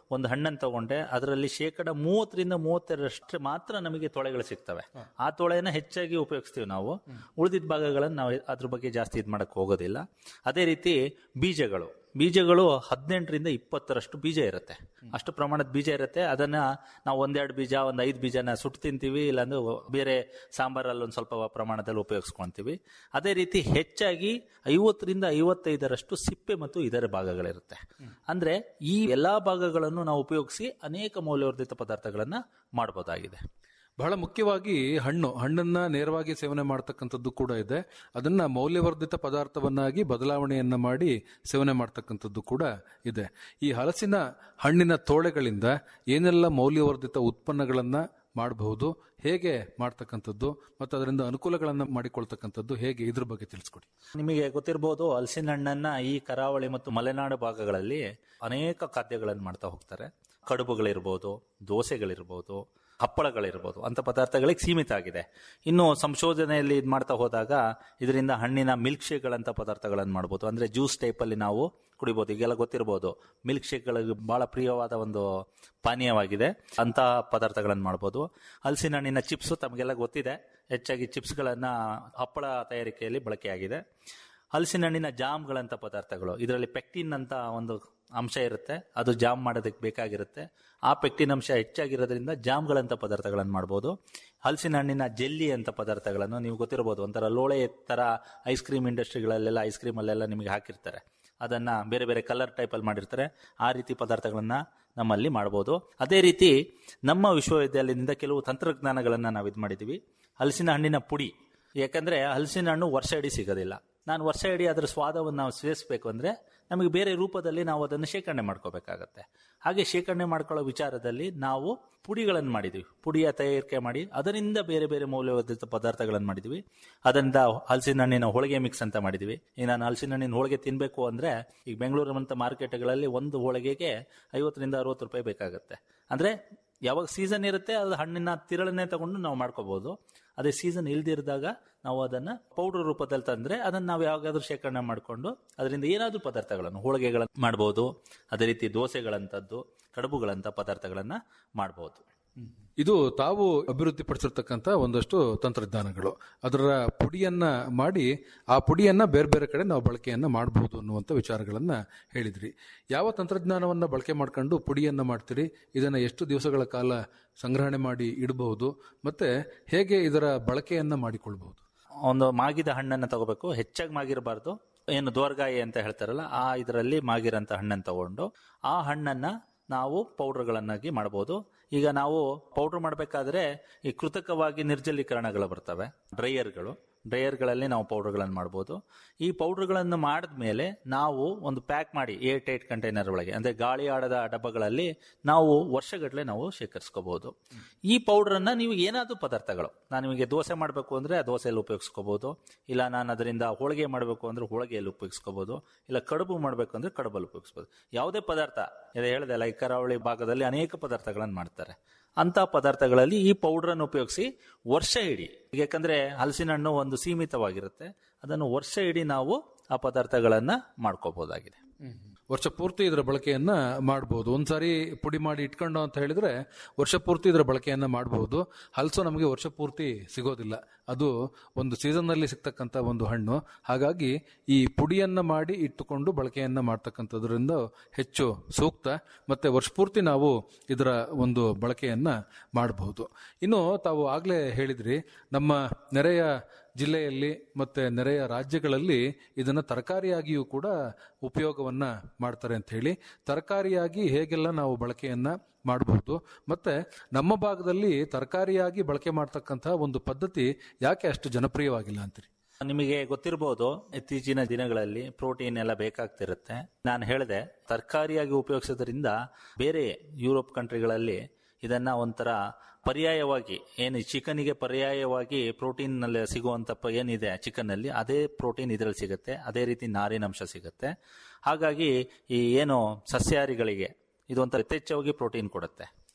ಒಂದು ಹಣ್ಣನ್ನು ತಗೊಂಡೆ ಅದರಲ್ಲಿ ಶೇಕಡ ಮೂವತ್ತರಿಂದ ಮೂವತ್ತೆರಡರಷ್ಟು ಮಾತ್ರ ನಮಗೆ ತೊಳೆಗಳು ಸಿಗ್ತವೆ ಆ ತೊಳೆನ ಹೆಚ್ಚಾಗಿ ಉಪಯೋಗಿಸ್ತೀವಿ ನಾವು ಉಳಿದಿದ್ದ ಭಾಗಗಳನ್ನು ನಾವು ಅದ್ರ ಬಗ್ಗೆ ಜಾಸ್ತಿ ಇದು ಮಾಡಕ್ ಹೋಗೋದಿಲ್ಲ ಅದೇ ರೀತಿ ಬೀಜಗಳು ಬೀಜಗಳು ಹದಿನೆಂಟರಿಂದ ಇಪ್ಪತ್ತರಷ್ಟು ಬೀಜ ಇರುತ್ತೆ ಅಷ್ಟು ಪ್ರಮಾಣದ ಬೀಜ ಇರುತ್ತೆ ಅದನ್ನ ನಾವು ಒಂದೆರಡು ಬೀಜ ಒಂದು ಐದು ಬೀಜನ ಸುಟ್ಟು ತಿಂತೀವಿ ಇಲ್ಲಾಂದ್ರೆ ಬೇರೆ ಸಾಂಬಾರಲ್ಲಿ ಒಂದು ಸ್ವಲ್ಪ ಪ್ರಮಾಣದಲ್ಲಿ ಉಪಯೋಗಿಸ್ಕೊಂತೀವಿ ಅದೇ ರೀತಿ ಹೆಚ್ಚಾಗಿ ಐವತ್ತರಿಂದ ಐವತ್ತೈದರಷ್ಟು ಸಿಪ್ಪೆ ಮತ್ತು ಇದರ ಭಾಗಗಳಿರುತ್ತೆ ಅಂದ್ರೆ ಈ ಎಲ್ಲಾ ಭಾಗಗಳನ್ನು ನಾವು ಉಪಯೋಗಿಸಿ ಅನೇಕ ಮೌಲ್ಯವರ್ಧಿತ ಪದಾರ್ಥಗಳನ್ನ ಮಾಡಬಹುದಾಗಿದೆ ಬಹಳ ಮುಖ್ಯವಾಗಿ ಹಣ್ಣು ಹಣ್ಣನ್ನ ನೇರವಾಗಿ ಸೇವನೆ ಮಾಡ್ತಕ್ಕಂಥದ್ದು ಕೂಡ ಇದೆ ಅದನ್ನ ಮೌಲ್ಯವರ್ಧಿತ ಪದಾರ್ಥವನ್ನಾಗಿ ಬದಲಾವಣೆಯನ್ನ ಮಾಡಿ ಸೇವನೆ ಮಾಡ್ತಕ್ಕಂಥದ್ದು ಕೂಡ ಇದೆ ಈ ಹಲಸಿನ ಹಣ್ಣಿನ ತೋಳೆಗಳಿಂದ ಏನೆಲ್ಲ ಮೌಲ್ಯವರ್ಧಿತ ಉತ್ಪನ್ನಗಳನ್ನ ಮಾಡಬಹುದು ಹೇಗೆ ಮಾಡ್ತಕ್ಕಂಥದ್ದು ಮತ್ತು ಅದರಿಂದ ಅನುಕೂಲಗಳನ್ನ ಮಾಡಿಕೊಳ್ತಕ್ಕಂಥದ್ದು ಹೇಗೆ ಇದ್ರ ಬಗ್ಗೆ ತಿಳಿಸ್ಕೊಡಿ ನಿಮಗೆ ಗೊತ್ತಿರಬಹುದು ಹಲಸಿನ ಹಣ್ಣನ್ನ ಈ ಕರಾವಳಿ ಮತ್ತು ಮಲೆನಾಡು ಭಾಗಗಳಲ್ಲಿ ಅನೇಕ ಖಾದ್ಯಗಳನ್ನು ಮಾಡ್ತಾ ಹೋಗ್ತಾರೆ ಕಡುಬುಗಳಿರ್ಬೋದು ದೋಸೆಗಳಿರ್ಬೋದು ಹಪ್ಪಳಗಳಿರ್ಬೋದು ಅಂತ ಪದಾರ್ಥಗಳಿಗೆ ಸೀಮಿತ ಆಗಿದೆ ಇನ್ನು ಸಂಶೋಧನೆಯಲ್ಲಿ ಇದು ಮಾಡ್ತಾ ಹೋದಾಗ ಇದರಿಂದ ಹಣ್ಣಿನ ಮಿಲ್ಕ್ ಶೇಕ್ಗಳಂತ ಪದಾರ್ಥಗಳನ್ನು ಮಾಡ್ಬೋದು ಅಂದ್ರೆ ಜ್ಯೂಸ್ ಟೈಪಲ್ಲಿ ನಾವು ಕುಡಿಬೋದು ಈಗೆಲ್ಲ ಗೊತ್ತಿರ್ಬೋದು ಮಿಲ್ಕ್ ಶೇಕ್ಗಳಿಗೆ ಬಹಳ ಪ್ರಿಯವಾದ ಒಂದು ಪಾನೀಯವಾಗಿದೆ ಅಂತ ಪದಾರ್ಥಗಳನ್ನು ಮಾಡ್ಬೋದು ಹಲಸಿನ ಹಣ್ಣಿನ ಚಿಪ್ಸ್ ತಮಗೆಲ್ಲ ಗೊತ್ತಿದೆ ಹೆಚ್ಚಾಗಿ ಚಿಪ್ಸ್ಗಳನ್ನ ಹಪ್ಪಳ ತಯಾರಿಕೆಯಲ್ಲಿ ಬಳಕೆಯಾಗಿದೆ ಹಲಸಿನ ಹಣ್ಣಿನ ಜಾಮ್ಗಳಂತ ಪದಾರ್ಥಗಳು ಇದರಲ್ಲಿ ಪೆಕ್ಟಿನ್ ಅಂತ ಒಂದು ಅಂಶ ಇರುತ್ತೆ ಅದು ಜಾಮ್ ಮಾಡೋದಕ್ಕೆ ಬೇಕಾಗಿರುತ್ತೆ ಆ ಪೆಕ್ಟಿನ್ ಅಂಶ ಹೆಚ್ಚಾಗಿರೋದ್ರಿಂದ ಜಾಮ್ಗಳಂತ ಪದಾರ್ಥಗಳನ್ನು ಮಾಡ್ಬೋದು ಹಲಸಿನ ಹಣ್ಣಿನ ಜೆಲ್ಲಿ ಅಂತ ಪದಾರ್ಥಗಳನ್ನು ನೀವು ಗೊತ್ತಿರಬಹುದು ಒಂಥರ ಲೋಳೆ ತರ ಐಸ್ ಕ್ರೀಮ್ ಇಂಡಸ್ಟ್ರಿಗಳಲ್ಲೆಲ್ಲ ಐಸ್ ಕ್ರೀಮ್ ಅಲ್ಲೆಲ್ಲ ನಿಮಗೆ ಹಾಕಿರ್ತಾರೆ ಅದನ್ನ ಬೇರೆ ಬೇರೆ ಕಲರ್ ಟೈಪಲ್ಲಿ ಮಾಡಿರ್ತಾರೆ ಆ ರೀತಿ ಪದಾರ್ಥಗಳನ್ನ ನಮ್ಮಲ್ಲಿ ಮಾಡ್ಬೋದು ಅದೇ ರೀತಿ ನಮ್ಮ ವಿಶ್ವವಿದ್ಯಾಲಯದಿಂದ ಕೆಲವು ತಂತ್ರಜ್ಞಾನಗಳನ್ನ ನಾವು ಇದು ಮಾಡಿದ್ದೀವಿ ಹಲಸಿನ ಹಣ್ಣಿನ ಪುಡಿ ಯಾಕಂದ್ರೆ ಹಲಸಿನ ಹಣ್ಣು ವರ್ಷ ಇಡೀ ಸಿಗೋದಿಲ್ಲ ನಾನು ವರ್ಷ ಇಡೀ ಅದರ ಸ್ವಾದವನ್ನು ನಾವು ಸೇರಿಸಬೇಕು ಅಂದ್ರೆ ನಮಗೆ ಬೇರೆ ರೂಪದಲ್ಲಿ ನಾವು ಅದನ್ನು ಶೇಖರಣೆ ಮಾಡ್ಕೋಬೇಕಾಗತ್ತೆ ಹಾಗೆ ಶೇಖರಣೆ ಮಾಡ್ಕೊಳ್ಳೋ ವಿಚಾರದಲ್ಲಿ ನಾವು ಪುಡಿಗಳನ್ನು ಮಾಡಿದ್ವಿ ಪುಡಿಯ ತಯಾರಿಕೆ ಮಾಡಿ ಅದರಿಂದ ಬೇರೆ ಬೇರೆ ಮೌಲ್ಯವರ್ಧಿತ ಪದಾರ್ಥಗಳನ್ನು ಮಾಡಿದ್ವಿ ಅದರಿಂದ ಹಲಸಿನ ಹಣ್ಣಿನ ಹೋಳಿಗೆ ಮಿಕ್ಸ್ ಅಂತ ಮಾಡಿದ್ವಿ ಈಗ ನಾನು ಹಲಸಿನ ಹಣ್ಣಿನ ಹೋಳಿಗೆ ತಿನ್ಬೇಕು ಅಂದ್ರೆ ಈಗ ಬೆಂಗಳೂರಿನಂತ ಮಾರ್ಕೆಟ್ಗಳಲ್ಲಿ ಒಂದು ಹೋಳಿಗೆಗೆ ಐವತ್ತರಿಂದ ಅರವತ್ತು ರೂಪಾಯಿ ಬೇಕಾಗುತ್ತೆ ಅಂದ್ರೆ ಯಾವಾಗ ಸೀಸನ್ ಇರುತ್ತೆ ಅದು ಹಣ್ಣಿನ ತಿರಳನ್ನೇ ತಗೊಂಡು ನಾವು ಮಾಡ್ಕೋಬಹುದು ಅದೇ ಸೀಸನ್ ಇಲ್ದಿರಿದಾಗ ನಾವು ಅದನ್ನ ಪೌಡರ್ ರೂಪದಲ್ಲಿ ತಂದ್ರೆ ಅದನ್ನ ನಾವು ಯಾವಾಗಾದ್ರೂ ಶೇಖರಣೆ ಮಾಡಿಕೊಂಡು ಅದರಿಂದ ಏನಾದ್ರೂ ಪದಾರ್ಥಗಳನ್ನು ಹೋಳಿಗೆಗಳನ್ನು ಮಾಡಬಹುದು ಅದೇ ರೀತಿ ದೋಸೆಗಳಂತದ್ದು ಕಡುಬುಗಳಂತ ಪದಾರ್ಥಗಳನ್ನ ಮಾಡಬಹುದು ಇದು ತಾವು ಅಭಿವೃದ್ಧಿಪಡಿಸಿರ್ತಕ್ಕಂಥ ಒಂದಷ್ಟು ತಂತ್ರಜ್ಞಾನಗಳು ಅದರ ಪುಡಿಯನ್ನ ಮಾಡಿ ಆ ಪುಡಿಯನ್ನ ಬೇರೆ ಬೇರೆ ಕಡೆ ನಾವು ಬಳಕೆಯನ್ನ ಮಾಡಬಹುದು ಅನ್ನುವಂಥ ವಿಚಾರಗಳನ್ನ ಹೇಳಿದ್ರಿ ಯಾವ ತಂತ್ರಜ್ಞಾನವನ್ನ ಬಳಕೆ ಮಾಡ್ಕೊಂಡು ಪುಡಿಯನ್ನ ಮಾಡ್ತೀರಿ ಇದನ್ನ ಎಷ್ಟು ದಿವಸಗಳ ಕಾಲ ಸಂಗ್ರಹಣೆ ಮಾಡಿ ಇಡಬಹುದು ಮತ್ತೆ ಹೇಗೆ ಇದರ ಬಳಕೆಯನ್ನ ಮಾಡಿಕೊಳ್ಬಹುದು ಒಂದು ಮಾಗಿದ ಹಣ್ಣನ್ನು ತಗೋಬೇಕು ಹೆಚ್ಚಾಗಿ ಮಾಗಿರಬಾರ್ದು ಏನು ದೋರ್ಗಾಯಿ ಅಂತ ಹೇಳ್ತಾರಲ್ಲ ಆ ಇದರಲ್ಲಿ ಮಾಗಿರಂತ ಹಣ್ಣನ್ನು ತಗೊಂಡು ಆ ಹಣ್ಣನ್ನ ನಾವು ಪೌಡರ್ಗಳನ್ನಾಗಿ ಮಾಡಬಹುದು ಈಗ ನಾವು ಪೌಡರ್ ಮಾಡಬೇಕಾದ್ರೆ ಈ ಕೃತಕವಾಗಿ ನಿರ್ಜಲೀಕರಣಗಳು ಬರ್ತವೆ ಡ್ರೈಯರ್ಗಳು ಡ್ರೈಯರ್ಗಳಲ್ಲಿ ನಾವು ಪೌಡರ್ಗಳನ್ನು ಮಾಡ್ಬೋದು ಈ ಪೌಡರ್ಗಳನ್ನು ಮಾಡಿದ್ಮೇಲೆ ನಾವು ಒಂದು ಪ್ಯಾಕ್ ಮಾಡಿ ಏರ್ ಟೈಟ್ ಕಂಟೈನರ್ ಒಳಗೆ ಅಂದ್ರೆ ಗಾಳಿ ಆಡದ ಡಬ್ಬಗಳಲ್ಲಿ ನಾವು ವರ್ಷಗಟ್ಟಲೆ ನಾವು ಶೇಖರಿಸ್ಕೋಬಹುದು ಈ ಪೌಡರನ್ನ ನೀವು ಏನಾದರೂ ಪದಾರ್ಥಗಳು ನಾನು ನಿಮಗೆ ದೋಸೆ ಮಾಡಬೇಕು ಅಂದ್ರೆ ಆ ದೋಸೆಯಲ್ಲಿ ಉಪಯೋಗಿಸ್ಕೋಬಹುದು ಇಲ್ಲ ನಾನು ಅದರಿಂದ ಹೋಳಿಗೆ ಮಾಡಬೇಕು ಅಂದ್ರೆ ಹೋಳಿಗೆಯಲ್ಲಿ ಉಪಯೋಗಿಸ್ಕೋಬಹುದು ಇಲ್ಲ ಕಡುಬು ಮಾಡಬೇಕು ಅಂದ್ರೆ ಕಡುಬಲ್ಲಿ ಉಪಯೋಗಿಸ್ಬೋದು ಯಾವುದೇ ಪದಾರ್ಥ ಇದು ಹೇಳಿದೆ ಅಲ್ಲ ಈ ಕರಾವಳಿ ಭಾಗದಲ್ಲಿ ಅನೇಕ ಪದಾರ್ಥಗಳನ್ನು ಮಾಡ್ತಾರೆ ಅಂತ ಪದಾರ್ಥಗಳಲ್ಲಿ ಈ ಪೌಡರ್ ಅನ್ನು ಉಪಯೋಗಿಸಿ ವರ್ಷ ಇಡೀ ಯಾಕಂದ್ರೆ ಹಲಸಿನ ಹಣ್ಣು ಒಂದು ಸೀಮಿತವಾಗಿರುತ್ತೆ ಅದನ್ನು ವರ್ಷ ಇಡೀ ನಾವು ಆ ಪದಾರ್ಥಗಳನ್ನ ಮಾಡ್ಕೋಬಹುದಾಗಿದೆ ವರ್ಷ ಪೂರ್ತಿ ಇದರ ಬಳಕೆಯನ್ನ ಮಾಡಬಹುದು ಒಂದ್ಸಾರಿ ಪುಡಿ ಮಾಡಿ ಇಟ್ಕೊಂಡು ಅಂತ ಹೇಳಿದ್ರೆ ವರ್ಷ ಪೂರ್ತಿ ಇದರ ಬಳಕೆಯನ್ನ ಮಾಡಬಹುದು ಹಲಸು ನಮಗೆ ವರ್ಷ ಪೂರ್ತಿ ಸಿಗೋದಿಲ್ಲ ಅದು ಒಂದು ಸೀಸನ್ ನಲ್ಲಿ ಸಿಗ್ತಕ್ಕಂತ ಒಂದು ಹಣ್ಣು ಹಾಗಾಗಿ ಈ ಪುಡಿಯನ್ನ ಮಾಡಿ ಇಟ್ಟುಕೊಂಡು ಬಳಕೆಯನ್ನ ಮಾಡ್ತಕ್ಕಂಥದ್ರಿಂದ ಹೆಚ್ಚು ಸೂಕ್ತ ಮತ್ತೆ ವರ್ಷ ಪೂರ್ತಿ ನಾವು ಇದರ ಒಂದು ಬಳಕೆಯನ್ನ ಮಾಡಬಹುದು ಇನ್ನು ತಾವು ಆಗ್ಲೇ ಹೇಳಿದ್ರಿ ನಮ್ಮ ನೆರೆಯ ಜಿಲ್ಲೆಯಲ್ಲಿ ಮತ್ತೆ ನೆರೆಯ ರಾಜ್ಯಗಳಲ್ಲಿ ಇದನ್ನ ತರಕಾರಿಯಾಗಿಯೂ ಕೂಡ ಉಪಯೋಗವನ್ನ ಮಾಡ್ತಾರೆ ಅಂತ ಹೇಳಿ ತರಕಾರಿಯಾಗಿ ಹೇಗೆಲ್ಲ ನಾವು ಬಳಕೆಯನ್ನ ಮಾಡಬಹುದು ಮತ್ತೆ ನಮ್ಮ ಭಾಗದಲ್ಲಿ ತರಕಾರಿಯಾಗಿ ಬಳಕೆ ಮಾಡ್ತಕ್ಕಂತಹ ಒಂದು ಪದ್ಧತಿ ಯಾಕೆ ಅಷ್ಟು ಜನಪ್ರಿಯವಾಗಿಲ್ಲ ಅಂತೀರಿ ನಿಮಗೆ ಗೊತ್ತಿರಬಹುದು ಇತ್ತೀಚಿನ ದಿನಗಳಲ್ಲಿ ಪ್ರೋಟೀನ್ ಎಲ್ಲ ಬೇಕಾಗ್ತಿರುತ್ತೆ ನಾನು ಹೇಳಿದೆ ತರಕಾರಿಯಾಗಿ ಉಪಯೋಗಿಸೋದ್ರಿಂದ ಬೇರೆ ಯುರೋಪ್ ಕಂಟ್ರಿಗಳಲ್ಲಿ ಇದನ್ನ ಒಂಥರ ಪರ್ಯಾಯವಾಗಿ ಏನು ಚಿಕನ್ಗೆ ಪರ್ಯಾಯವಾಗಿ ಪ್ರೋಟೀನ್ ನಲ್ಲಿ ಸಿಗುವಂತ ಪ- ಏನಿದೆ ಚಿಕನ್ ನಲ್ಲಿ ಅದೇ ಪ್ರೋಟೀನ್ ಇದರಲ್ಲಿ ಸಿಗುತ್ತೆ ಅದೇ ರೀತಿ ನಾರಿನಂಶ ಸಿಗುತ್ತೆ ಹಾಗಾಗಿ ಈ ಏನು ಸಸ್ಯಾಹಾರಿಗಳಿಗೆ ಇದು ಒಂಥರ ಯಥೇಚ್ಛವಾಗಿ ಪ್ರೋಟೀನ್ ಕೊಡುತ್ತೆ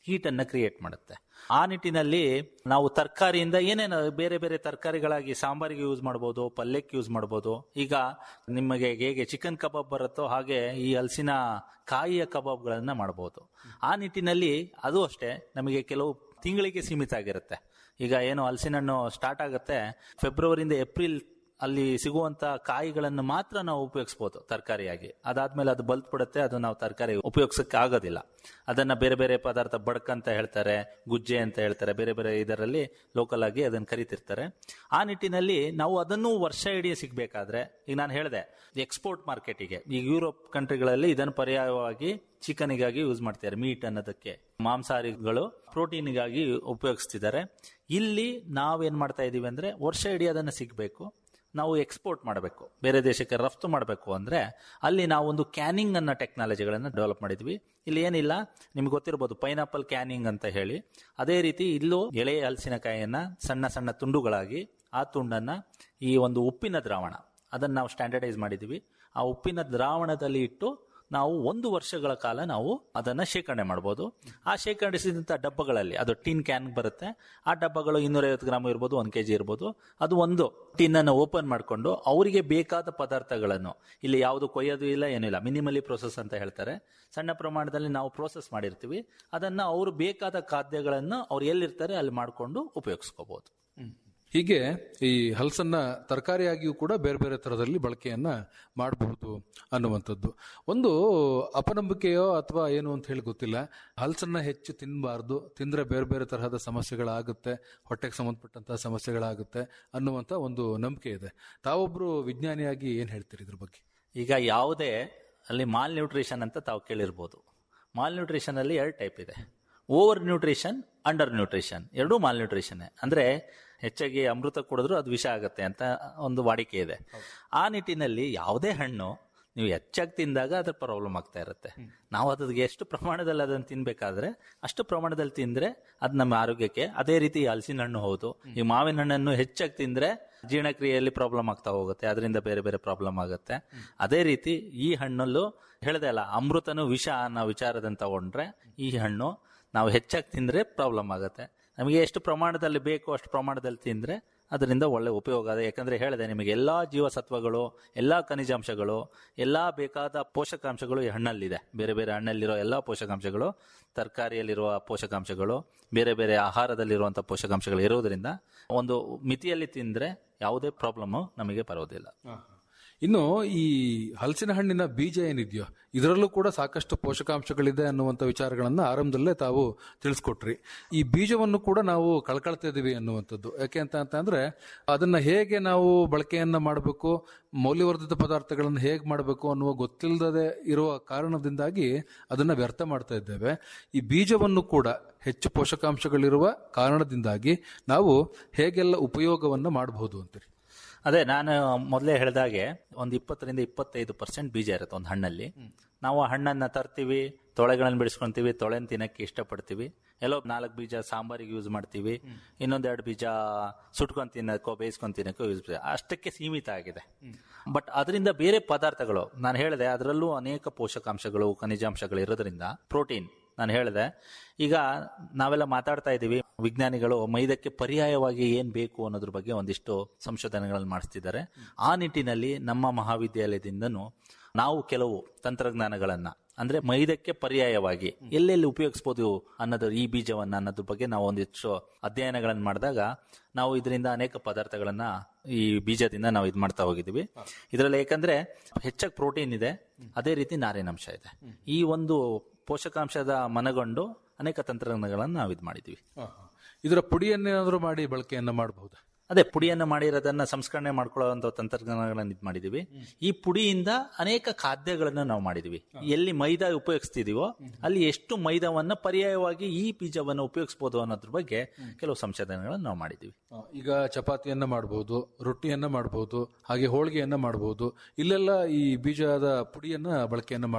ಹೀಟನ್ನು ಕ್ರಿಯೇಟ್ ಮಾಡುತ್ತೆ ಆ ನಿಟ್ಟಿನಲ್ಲಿ ನಾವು ತರಕಾರಿಯಿಂದ ಏನೇನು ಬೇರೆ ಬೇರೆ ತರಕಾರಿಗಳಾಗಿ ಸಾಂಬಾರಿಗೆ ಯೂಸ್ ಮಾಡ್ಬೋದು ಪಲ್ಯಕ್ಕೆ ಯೂಸ್ ಮಾಡ್ಬೋದು ಈಗ ನಿಮಗೆ ಹೇಗೆ ಚಿಕನ್ ಕಬಾಬ್ ಬರುತ್ತೋ ಹಾಗೆ ಈ ಹಲಸಿನ ಕಾಯಿಯ ಕಬಾಬ್ಗಳನ್ನ ಮಾಡ್ಬೋದು ಆ ನಿಟ್ಟಿನಲ್ಲಿ ಅದು ಅಷ್ಟೇ ನಮಗೆ ಕೆಲವು ತಿಂಗಳಿಗೆ ಸೀಮಿತ ಆಗಿರುತ್ತೆ ಈಗ ಏನು ಹಲಸಿನ ಹಣ್ಣು ಸ್ಟಾರ್ಟ್ ಆಗುತ್ತೆ ಫೆಬ್ರವರಿಯಿಂದ ಏಪ್ರಿಲ್ ಅಲ್ಲಿ ಸಿಗುವಂತ ಕಾಯಿಗಳನ್ನು ಮಾತ್ರ ನಾವು ಉಪಯೋಗಿಸ್ಬೋದು ತರಕಾರಿಯಾಗಿ ಅದಾದ್ಮೇಲೆ ಅದು ಬಲ್ತ್ ಬಿಡುತ್ತೆ ಅದು ನಾವು ತರಕಾರಿ ಉಪಯೋಗಿಸಕ್ಕೆ ಆಗೋದಿಲ್ಲ ಅದನ್ನ ಬೇರೆ ಬೇರೆ ಪದಾರ್ಥ ಬಡಕ್ ಅಂತ ಹೇಳ್ತಾರೆ ಗುಜ್ಜೆ ಅಂತ ಹೇಳ್ತಾರೆ ಬೇರೆ ಬೇರೆ ಇದರಲ್ಲಿ ಲೋಕಲ್ ಆಗಿ ಅದನ್ನು ಕರಿತಿರ್ತಾರೆ ಆ ನಿಟ್ಟಿನಲ್ಲಿ ನಾವು ಅದನ್ನು ವರ್ಷ ಇಡೀ ಸಿಗ್ಬೇಕಾದ್ರೆ ಈಗ ನಾನು ಹೇಳಿದೆ ಎಕ್ಸ್ಪೋರ್ಟ್ ಮಾರ್ಕೆಟಿಗೆ ಈಗ ಯುರೋಪ್ ಕಂಟ್ರಿಗಳಲ್ಲಿ ಇದನ್ನು ಪರ್ಯಾಯವಾಗಿ ಚಿಕನ್ಗಾಗಿ ಯೂಸ್ ಮಾಡ್ತಾರೆ ಮೀಟ್ ಅನ್ನೋದಕ್ಕೆ ಮಾಂಸಾಹಾರಿಗಳು ಪ್ರೋಟೀನ್ಗಾಗಿ ಉಪಯೋಗಿಸ್ತಿದ್ದಾರೆ ಇಲ್ಲಿ ನಾವೇನ್ ಮಾಡ್ತಾ ಇದೀವಿ ಅಂದ್ರೆ ವರ್ಷ ಇಡೀ ಅದನ್ನು ಸಿಗಬೇಕು ನಾವು ಎಕ್ಸ್ಪೋರ್ಟ್ ಮಾಡಬೇಕು ಬೇರೆ ದೇಶಕ್ಕೆ ರಫ್ತು ಮಾಡಬೇಕು ಅಂದ್ರೆ ಅಲ್ಲಿ ನಾವು ಒಂದು ಕ್ಯಾನಿಂಗ್ ಅನ್ನೋ ಟೆಕ್ನಾಲಜಿಗಳನ್ನು ಡೆವಲಪ್ ಮಾಡಿದ್ವಿ ಇಲ್ಲಿ ಏನಿಲ್ಲ ನಿಮ್ಗೆ ಗೊತ್ತಿರ್ಬೋದು ಪೈನಾಪಲ್ ಕ್ಯಾನಿಂಗ್ ಅಂತ ಹೇಳಿ ಅದೇ ರೀತಿ ಇಲ್ಲೂ ಎಳೆ ಹಲಸಿನಕಾಯಿಯನ್ನ ಸಣ್ಣ ಸಣ್ಣ ತುಂಡುಗಳಾಗಿ ಆ ತುಂಡನ್ನ ಈ ಒಂದು ಉಪ್ಪಿನ ದ್ರಾವಣ ಅದನ್ನು ನಾವು ಸ್ಟ್ಯಾಂಡರ್ಡೈಸ್ ಮಾಡಿದ್ವಿ ಆ ಉಪ್ಪಿನ ದ್ರಾವಣದಲ್ಲಿ ಇಟ್ಟು ನಾವು ಒಂದು ವರ್ಷಗಳ ಕಾಲ ನಾವು ಅದನ್ನ ಶೇಖರಣೆ ಮಾಡಬಹುದು ಆ ಶೇಖರಿಸಿದಂಥ ಡಬ್ಬಗಳಲ್ಲಿ ಅದು ಟಿನ್ ಕ್ಯಾನ್ ಬರುತ್ತೆ ಆ ಡಬ್ಬಗಳು ಇನ್ನೂರೈವತ್ತು ಗ್ರಾಮ್ ಇರ್ಬೋದು ಒಂದು ಕೆಜಿ ಇರ್ಬೋದು ಅದು ಒಂದು ಟಿನ್ ಅನ್ನು ಓಪನ್ ಮಾಡಿಕೊಂಡು ಅವರಿಗೆ ಬೇಕಾದ ಪದಾರ್ಥಗಳನ್ನು ಇಲ್ಲಿ ಯಾವುದು ಕೊಯ್ಯೋದು ಇಲ್ಲ ಏನಿಲ್ಲ ಮಿನಿಮಲಿ ಪ್ರೋಸೆಸ್ ಅಂತ ಹೇಳ್ತಾರೆ ಸಣ್ಣ ಪ್ರಮಾಣದಲ್ಲಿ ನಾವು ಪ್ರೋಸೆಸ್ ಮಾಡಿರ್ತೀವಿ ಅದನ್ನ ಅವರು ಬೇಕಾದ ಖಾದ್ಯಗಳನ್ನು ಅವ್ರು ಎಲ್ಲಿರ್ತಾರೆ ಅಲ್ಲಿ ಮಾಡಿಕೊಂಡು ಉಪಯೋಗಿಸ್ಕೋಬಹುದು ಹೀಗೆ ಈ ಹಲಸನ್ನ ತರಕಾರಿಯಾಗಿಯೂ ಕೂಡ ಬೇರೆ ಬೇರೆ ತರದಲ್ಲಿ ಬಳಕೆಯನ್ನ ಮಾಡಬಹುದು ಅನ್ನುವಂಥದ್ದು ಒಂದು ಅಪನಂಬಿಕೆಯೋ ಅಥವಾ ಏನು ಅಂತ ಹೇಳಿ ಗೊತ್ತಿಲ್ಲ ಹಲಸನ್ನ ಹೆಚ್ಚು ತಿನ್ನಬಾರ್ದು ತಿಂದ್ರೆ ಬೇರೆ ಬೇರೆ ತರಹದ ಸಮಸ್ಯೆಗಳಾಗುತ್ತೆ ಹೊಟ್ಟೆಗೆ ಸಂಬಂಧಪಟ್ಟಂತಹ ಸಮಸ್ಯೆಗಳಾಗುತ್ತೆ ಅನ್ನುವಂಥ ಒಂದು ನಂಬಿಕೆ ಇದೆ ತಾವೊಬ್ರು ವಿಜ್ಞಾನಿಯಾಗಿ ಏನ್ ಹೇಳ್ತೀರಿ ಇದ್ರ ಬಗ್ಗೆ ಈಗ ಯಾವುದೇ ಅಲ್ಲಿ ಮಾಲ್ ನ್ಯೂಟ್ರಿಷನ್ ಅಂತ ತಾವು ಕೇಳಿರ್ಬೋದು ಮಾಲ್ ನ್ಯೂಟ್ರಿಷನ್ ಅಲ್ಲಿ ಎರಡು ಟೈಪ್ ಇದೆ ಓವರ್ ನ್ಯೂಟ್ರಿಷನ್ ಅಂಡರ್ ನ್ಯೂಟ್ರಿಷನ್ ಎರಡೂ ಮಾಲ್ ನ್ಯೂಟ್ರಿಷನ್ ಅಂದ್ರೆ ಹೆಚ್ಚಾಗಿ ಅಮೃತ ಕುಡಿದ್ರು ಅದು ವಿಷ ಆಗುತ್ತೆ ಅಂತ ಒಂದು ವಾಡಿಕೆ ಇದೆ ಆ ನಿಟ್ಟಿನಲ್ಲಿ ಯಾವುದೇ ಹಣ್ಣು ನೀವು ಹೆಚ್ಚಾಗಿ ತಿಂದಾಗ ಅದ್ರ ಪ್ರಾಬ್ಲಮ್ ಆಗ್ತಾ ಇರುತ್ತೆ ನಾವು ಅದಕ್ಕೆ ಎಷ್ಟು ಪ್ರಮಾಣದಲ್ಲಿ ಅದನ್ನು ತಿನ್ಬೇಕಾದ್ರೆ ಅಷ್ಟು ಪ್ರಮಾಣದಲ್ಲಿ ತಿಂದ್ರೆ ಅದು ನಮ್ಮ ಆರೋಗ್ಯಕ್ಕೆ ಅದೇ ರೀತಿ ಹಲಸಿನ ಹಣ್ಣು ಹೌದು ಈ ಮಾವಿನ ಹಣ್ಣನ್ನು ಹೆಚ್ಚಾಗಿ ತಿಂದ್ರೆ ಜೀರ್ಣಕ್ರಿಯೆಯಲ್ಲಿ ಪ್ರಾಬ್ಲಮ್ ಆಗ್ತಾ ಹೋಗುತ್ತೆ ಅದರಿಂದ ಬೇರೆ ಬೇರೆ ಪ್ರಾಬ್ಲಮ್ ಆಗುತ್ತೆ ಅದೇ ರೀತಿ ಈ ಹಣ್ಣಲ್ಲೂ ಹೇಳಿದೆ ಅಲ್ಲ ಅಮೃತನು ವಿಷ ಅನ್ನೋ ವಿಚಾರದಂತ ತಗೊಂಡ್ರೆ ಈ ಹಣ್ಣು ನಾವು ಹೆಚ್ಚಾಗಿ ತಿಂದ್ರೆ ಪ್ರಾಬ್ಲಮ್ ಆಗುತ್ತೆ ನಮಗೆ ಎಷ್ಟು ಪ್ರಮಾಣದಲ್ಲಿ ಬೇಕು ಅಷ್ಟು ಪ್ರಮಾಣದಲ್ಲಿ ತಿಂದ್ರೆ ಅದರಿಂದ ಒಳ್ಳೆ ಉಪಯೋಗ ಇದೆ ಯಾಕಂದ್ರೆ ಹೇಳಿದೆ ನಿಮಗೆ ಎಲ್ಲಾ ಜೀವಸತ್ವಗಳು ಎಲ್ಲಾ ಖನಿಜಾಂಶಗಳು ಎಲ್ಲಾ ಬೇಕಾದ ಪೋಷಕಾಂಶಗಳು ಈ ಹಣ್ಣಲ್ಲಿದೆ ಬೇರೆ ಬೇರೆ ಹಣ್ಣಲ್ಲಿರೋ ಎಲ್ಲಾ ಪೋಷಕಾಂಶಗಳು ತರಕಾರಿಯಲ್ಲಿರುವ ಪೋಷಕಾಂಶಗಳು ಬೇರೆ ಬೇರೆ ಆಹಾರದಲ್ಲಿರುವಂತಹ ಪೋಷಕಾಂಶಗಳು ಇರೋದ್ರಿಂದ ಒಂದು ಮಿತಿಯಲ್ಲಿ ತಿಂದ್ರೆ ಯಾವುದೇ ಪ್ರಾಬ್ಲಮ್ ನಮಗೆ ಬರೋದಿಲ್ಲ ಇನ್ನು ಈ ಹಲಸಿನ ಹಣ್ಣಿನ ಬೀಜ ಏನಿದೆಯೋ ಇದರಲ್ಲೂ ಕೂಡ ಸಾಕಷ್ಟು ಪೋಷಕಾಂಶಗಳಿದೆ ಅನ್ನುವಂಥ ವಿಚಾರಗಳನ್ನ ಆರಂಭದಲ್ಲೇ ತಾವು ತಿಳಿಸ್ಕೊಟ್ರಿ ಈ ಬೀಜವನ್ನು ಕೂಡ ನಾವು ಕಳ್ಕೊಳ್ತಾ ಇದೀವಿ ಅನ್ನುವಂಥದ್ದು ಯಾಕೆ ಅಂತ ಅಂತಂದ್ರೆ ಅದನ್ನ ಹೇಗೆ ನಾವು ಬಳಕೆಯನ್ನ ಮಾಡಬೇಕು ಮೌಲ್ಯವರ್ಧಿತ ಪದಾರ್ಥಗಳನ್ನು ಹೇಗೆ ಮಾಡಬೇಕು ಅನ್ನುವ ಗೊತ್ತಿಲ್ಲದೆ ಇರುವ ಕಾರಣದಿಂದಾಗಿ ಅದನ್ನ ವ್ಯರ್ಥ ಮಾಡ್ತಾ ಇದ್ದೇವೆ ಈ ಬೀಜವನ್ನು ಕೂಡ ಹೆಚ್ಚು ಪೋಷಕಾಂಶಗಳಿರುವ ಕಾರಣದಿಂದಾಗಿ ನಾವು ಹೇಗೆಲ್ಲ ಉಪಯೋಗವನ್ನ ಮಾಡಬಹುದು ಅಂತೀರಿ ಅದೇ ನಾನು ಮೊದಲೇ ಹೇಳಿದಾಗೆ ಒಂದು ಇಪ್ಪತ್ತರಿಂದ ಇಪ್ಪತ್ತೈದು ಪರ್ಸೆಂಟ್ ಬೀಜ ಇರುತ್ತೆ ಒಂದು ಹಣ್ಣಲ್ಲಿ ನಾವು ಆ ಹಣ್ಣನ್ನ ತರ್ತೀವಿ ತೊಳೆಗಳನ್ನು ಬಿಡಿಸ್ಕೊಂತೀವಿ ತೊಳೆನ್ ತಿನ್ನಕ್ಕೆ ಇಷ್ಟಪಡ್ತೀವಿ ಎಲ್ಲೋ ನಾಲ್ಕು ಬೀಜ ಸಾಂಬಾರಿಗೆ ಯೂಸ್ ಮಾಡ್ತೀವಿ ಇನ್ನೊಂದೆರಡು ಬೀಜ ಸುಟ್ಕೊಂಡ್ ತಿನ್ನಕ್ಕೋ ಬೇಯಿಸ್ಕೊಂಡ್ ತಿನ್ನಕ್ಕೋ ಯೂಸ್ ಅಷ್ಟಕ್ಕೆ ಸೀಮಿತ ಆಗಿದೆ ಬಟ್ ಅದರಿಂದ ಬೇರೆ ಪದಾರ್ಥಗಳು ನಾನು ಹೇಳಿದೆ ಅದರಲ್ಲೂ ಅನೇಕ ಪೋಷಕಾಂಶಗಳು ಖನಿಜಾಂಶಗಳು ಇರೋದ್ರಿಂದ ಪ್ರೋಟೀನ್ ನಾನು ಹೇಳಿದೆ ಈಗ ನಾವೆಲ್ಲ ಮಾತಾಡ್ತಾ ಇದ್ದೀವಿ ವಿಜ್ಞಾನಿಗಳು ಮೈದಕ್ಕೆ ಪರ್ಯಾಯವಾಗಿ ಏನ್ ಬೇಕು ಅನ್ನೋದ್ರ ಬಗ್ಗೆ ಒಂದಿಷ್ಟು ಸಂಶೋಧನೆಗಳನ್ನು ಮಾಡಿಸ್ತಿದ್ದಾರೆ ಆ ನಿಟ್ಟಿನಲ್ಲಿ ನಮ್ಮ ಮಹಾವಿದ್ಯಾಲಯದಿಂದನೂ ನಾವು ಕೆಲವು ತಂತ್ರಜ್ಞಾನಗಳನ್ನ ಅಂದ್ರೆ ಮೈದಕ್ಕೆ ಪರ್ಯಾಯವಾಗಿ ಎಲ್ಲೆಲ್ಲಿ ಉಪಯೋಗಿಸಬಹುದು ಅನ್ನೋದು ಈ ಬೀಜವನ್ನ ಅನ್ನೋದ್ರ ಬಗ್ಗೆ ನಾವು ಒಂದಿಷ್ಟು ಅಧ್ಯಯನಗಳನ್ನು ಮಾಡಿದಾಗ ನಾವು ಇದರಿಂದ ಅನೇಕ ಪದಾರ್ಥಗಳನ್ನ ಈ ಬೀಜದಿಂದ ನಾವು ಇದು ಮಾಡ್ತಾ ಹೋಗಿದ್ದೀವಿ ಇದರಲ್ಲಿ ಯಾಕಂದ್ರೆ ಹೆಚ್ಚಾಗಿ ಪ್ರೋಟೀನ್ ಇದೆ ಅದೇ ರೀತಿ ನಾರಿನಾಂಶ ಇದೆ ಈ ಒಂದು ಪೋಷಕಾಂಶದ ಮನಗೊಂಡು ಅನೇಕ ತಂತ್ರಜ್ಞಾನಗಳನ್ನು ನಾವು ಇದು ಮಾಡಿದ್ದೀವಿ ಇದರ ಪುಡಿಯನ್ನೇನಾದರೂ ಮಾಡಿ ಬಳಕೆಯನ್ನ ಮಾಡಬಹುದು ಅದೇ ಪುಡಿಯನ್ನು ಮಾಡಿರೋದನ್ನ ಸಂಸ್ಕರಣೆ ಮಾಡ್ಕೊಳ್ಳುವಂತ ತಂತ್ರಜ್ಞಾನಗಳನ್ನು ಇದು ಮಾಡಿದೀವಿ ಈ ಪುಡಿಯಿಂದ ಅನೇಕ ಖಾದ್ಯಗಳನ್ನು ನಾವು ಮಾಡಿದೀವಿ ಎಲ್ಲಿ ಮೈದಾ ಉಪಯೋಗಿಸ್ತಿದೀವೋ ಅಲ್ಲಿ ಎಷ್ಟು ಮೈದಾವನ್ನ ಪರ್ಯಾಯವಾಗಿ ಈ ಬೀಜವನ್ನು ಉಪಯೋಗಿಸಬಹುದು ಅನ್ನೋದ್ರ ಬಗ್ಗೆ ಕೆಲವು ಸಂಶೋಧನೆಗಳನ್ನು ನಾವು ಮಾಡಿದೀವಿ ಈಗ ಚಪಾತಿಯನ್ನ ಮಾಡಬಹುದು ರೊಟ್ಟಿಯನ್ನ ಮಾಡಬಹುದು ಹಾಗೆ ಹೋಳಿಗೆಯನ್ನ ಮಾಡಬಹುದು ಇಲ್ಲೆಲ್ಲ ಈ ಬೀಜದ ಪುಡಿಯನ್ನ ಬಳಕೆಯನ್ನ ಮಾಡಬಹುದು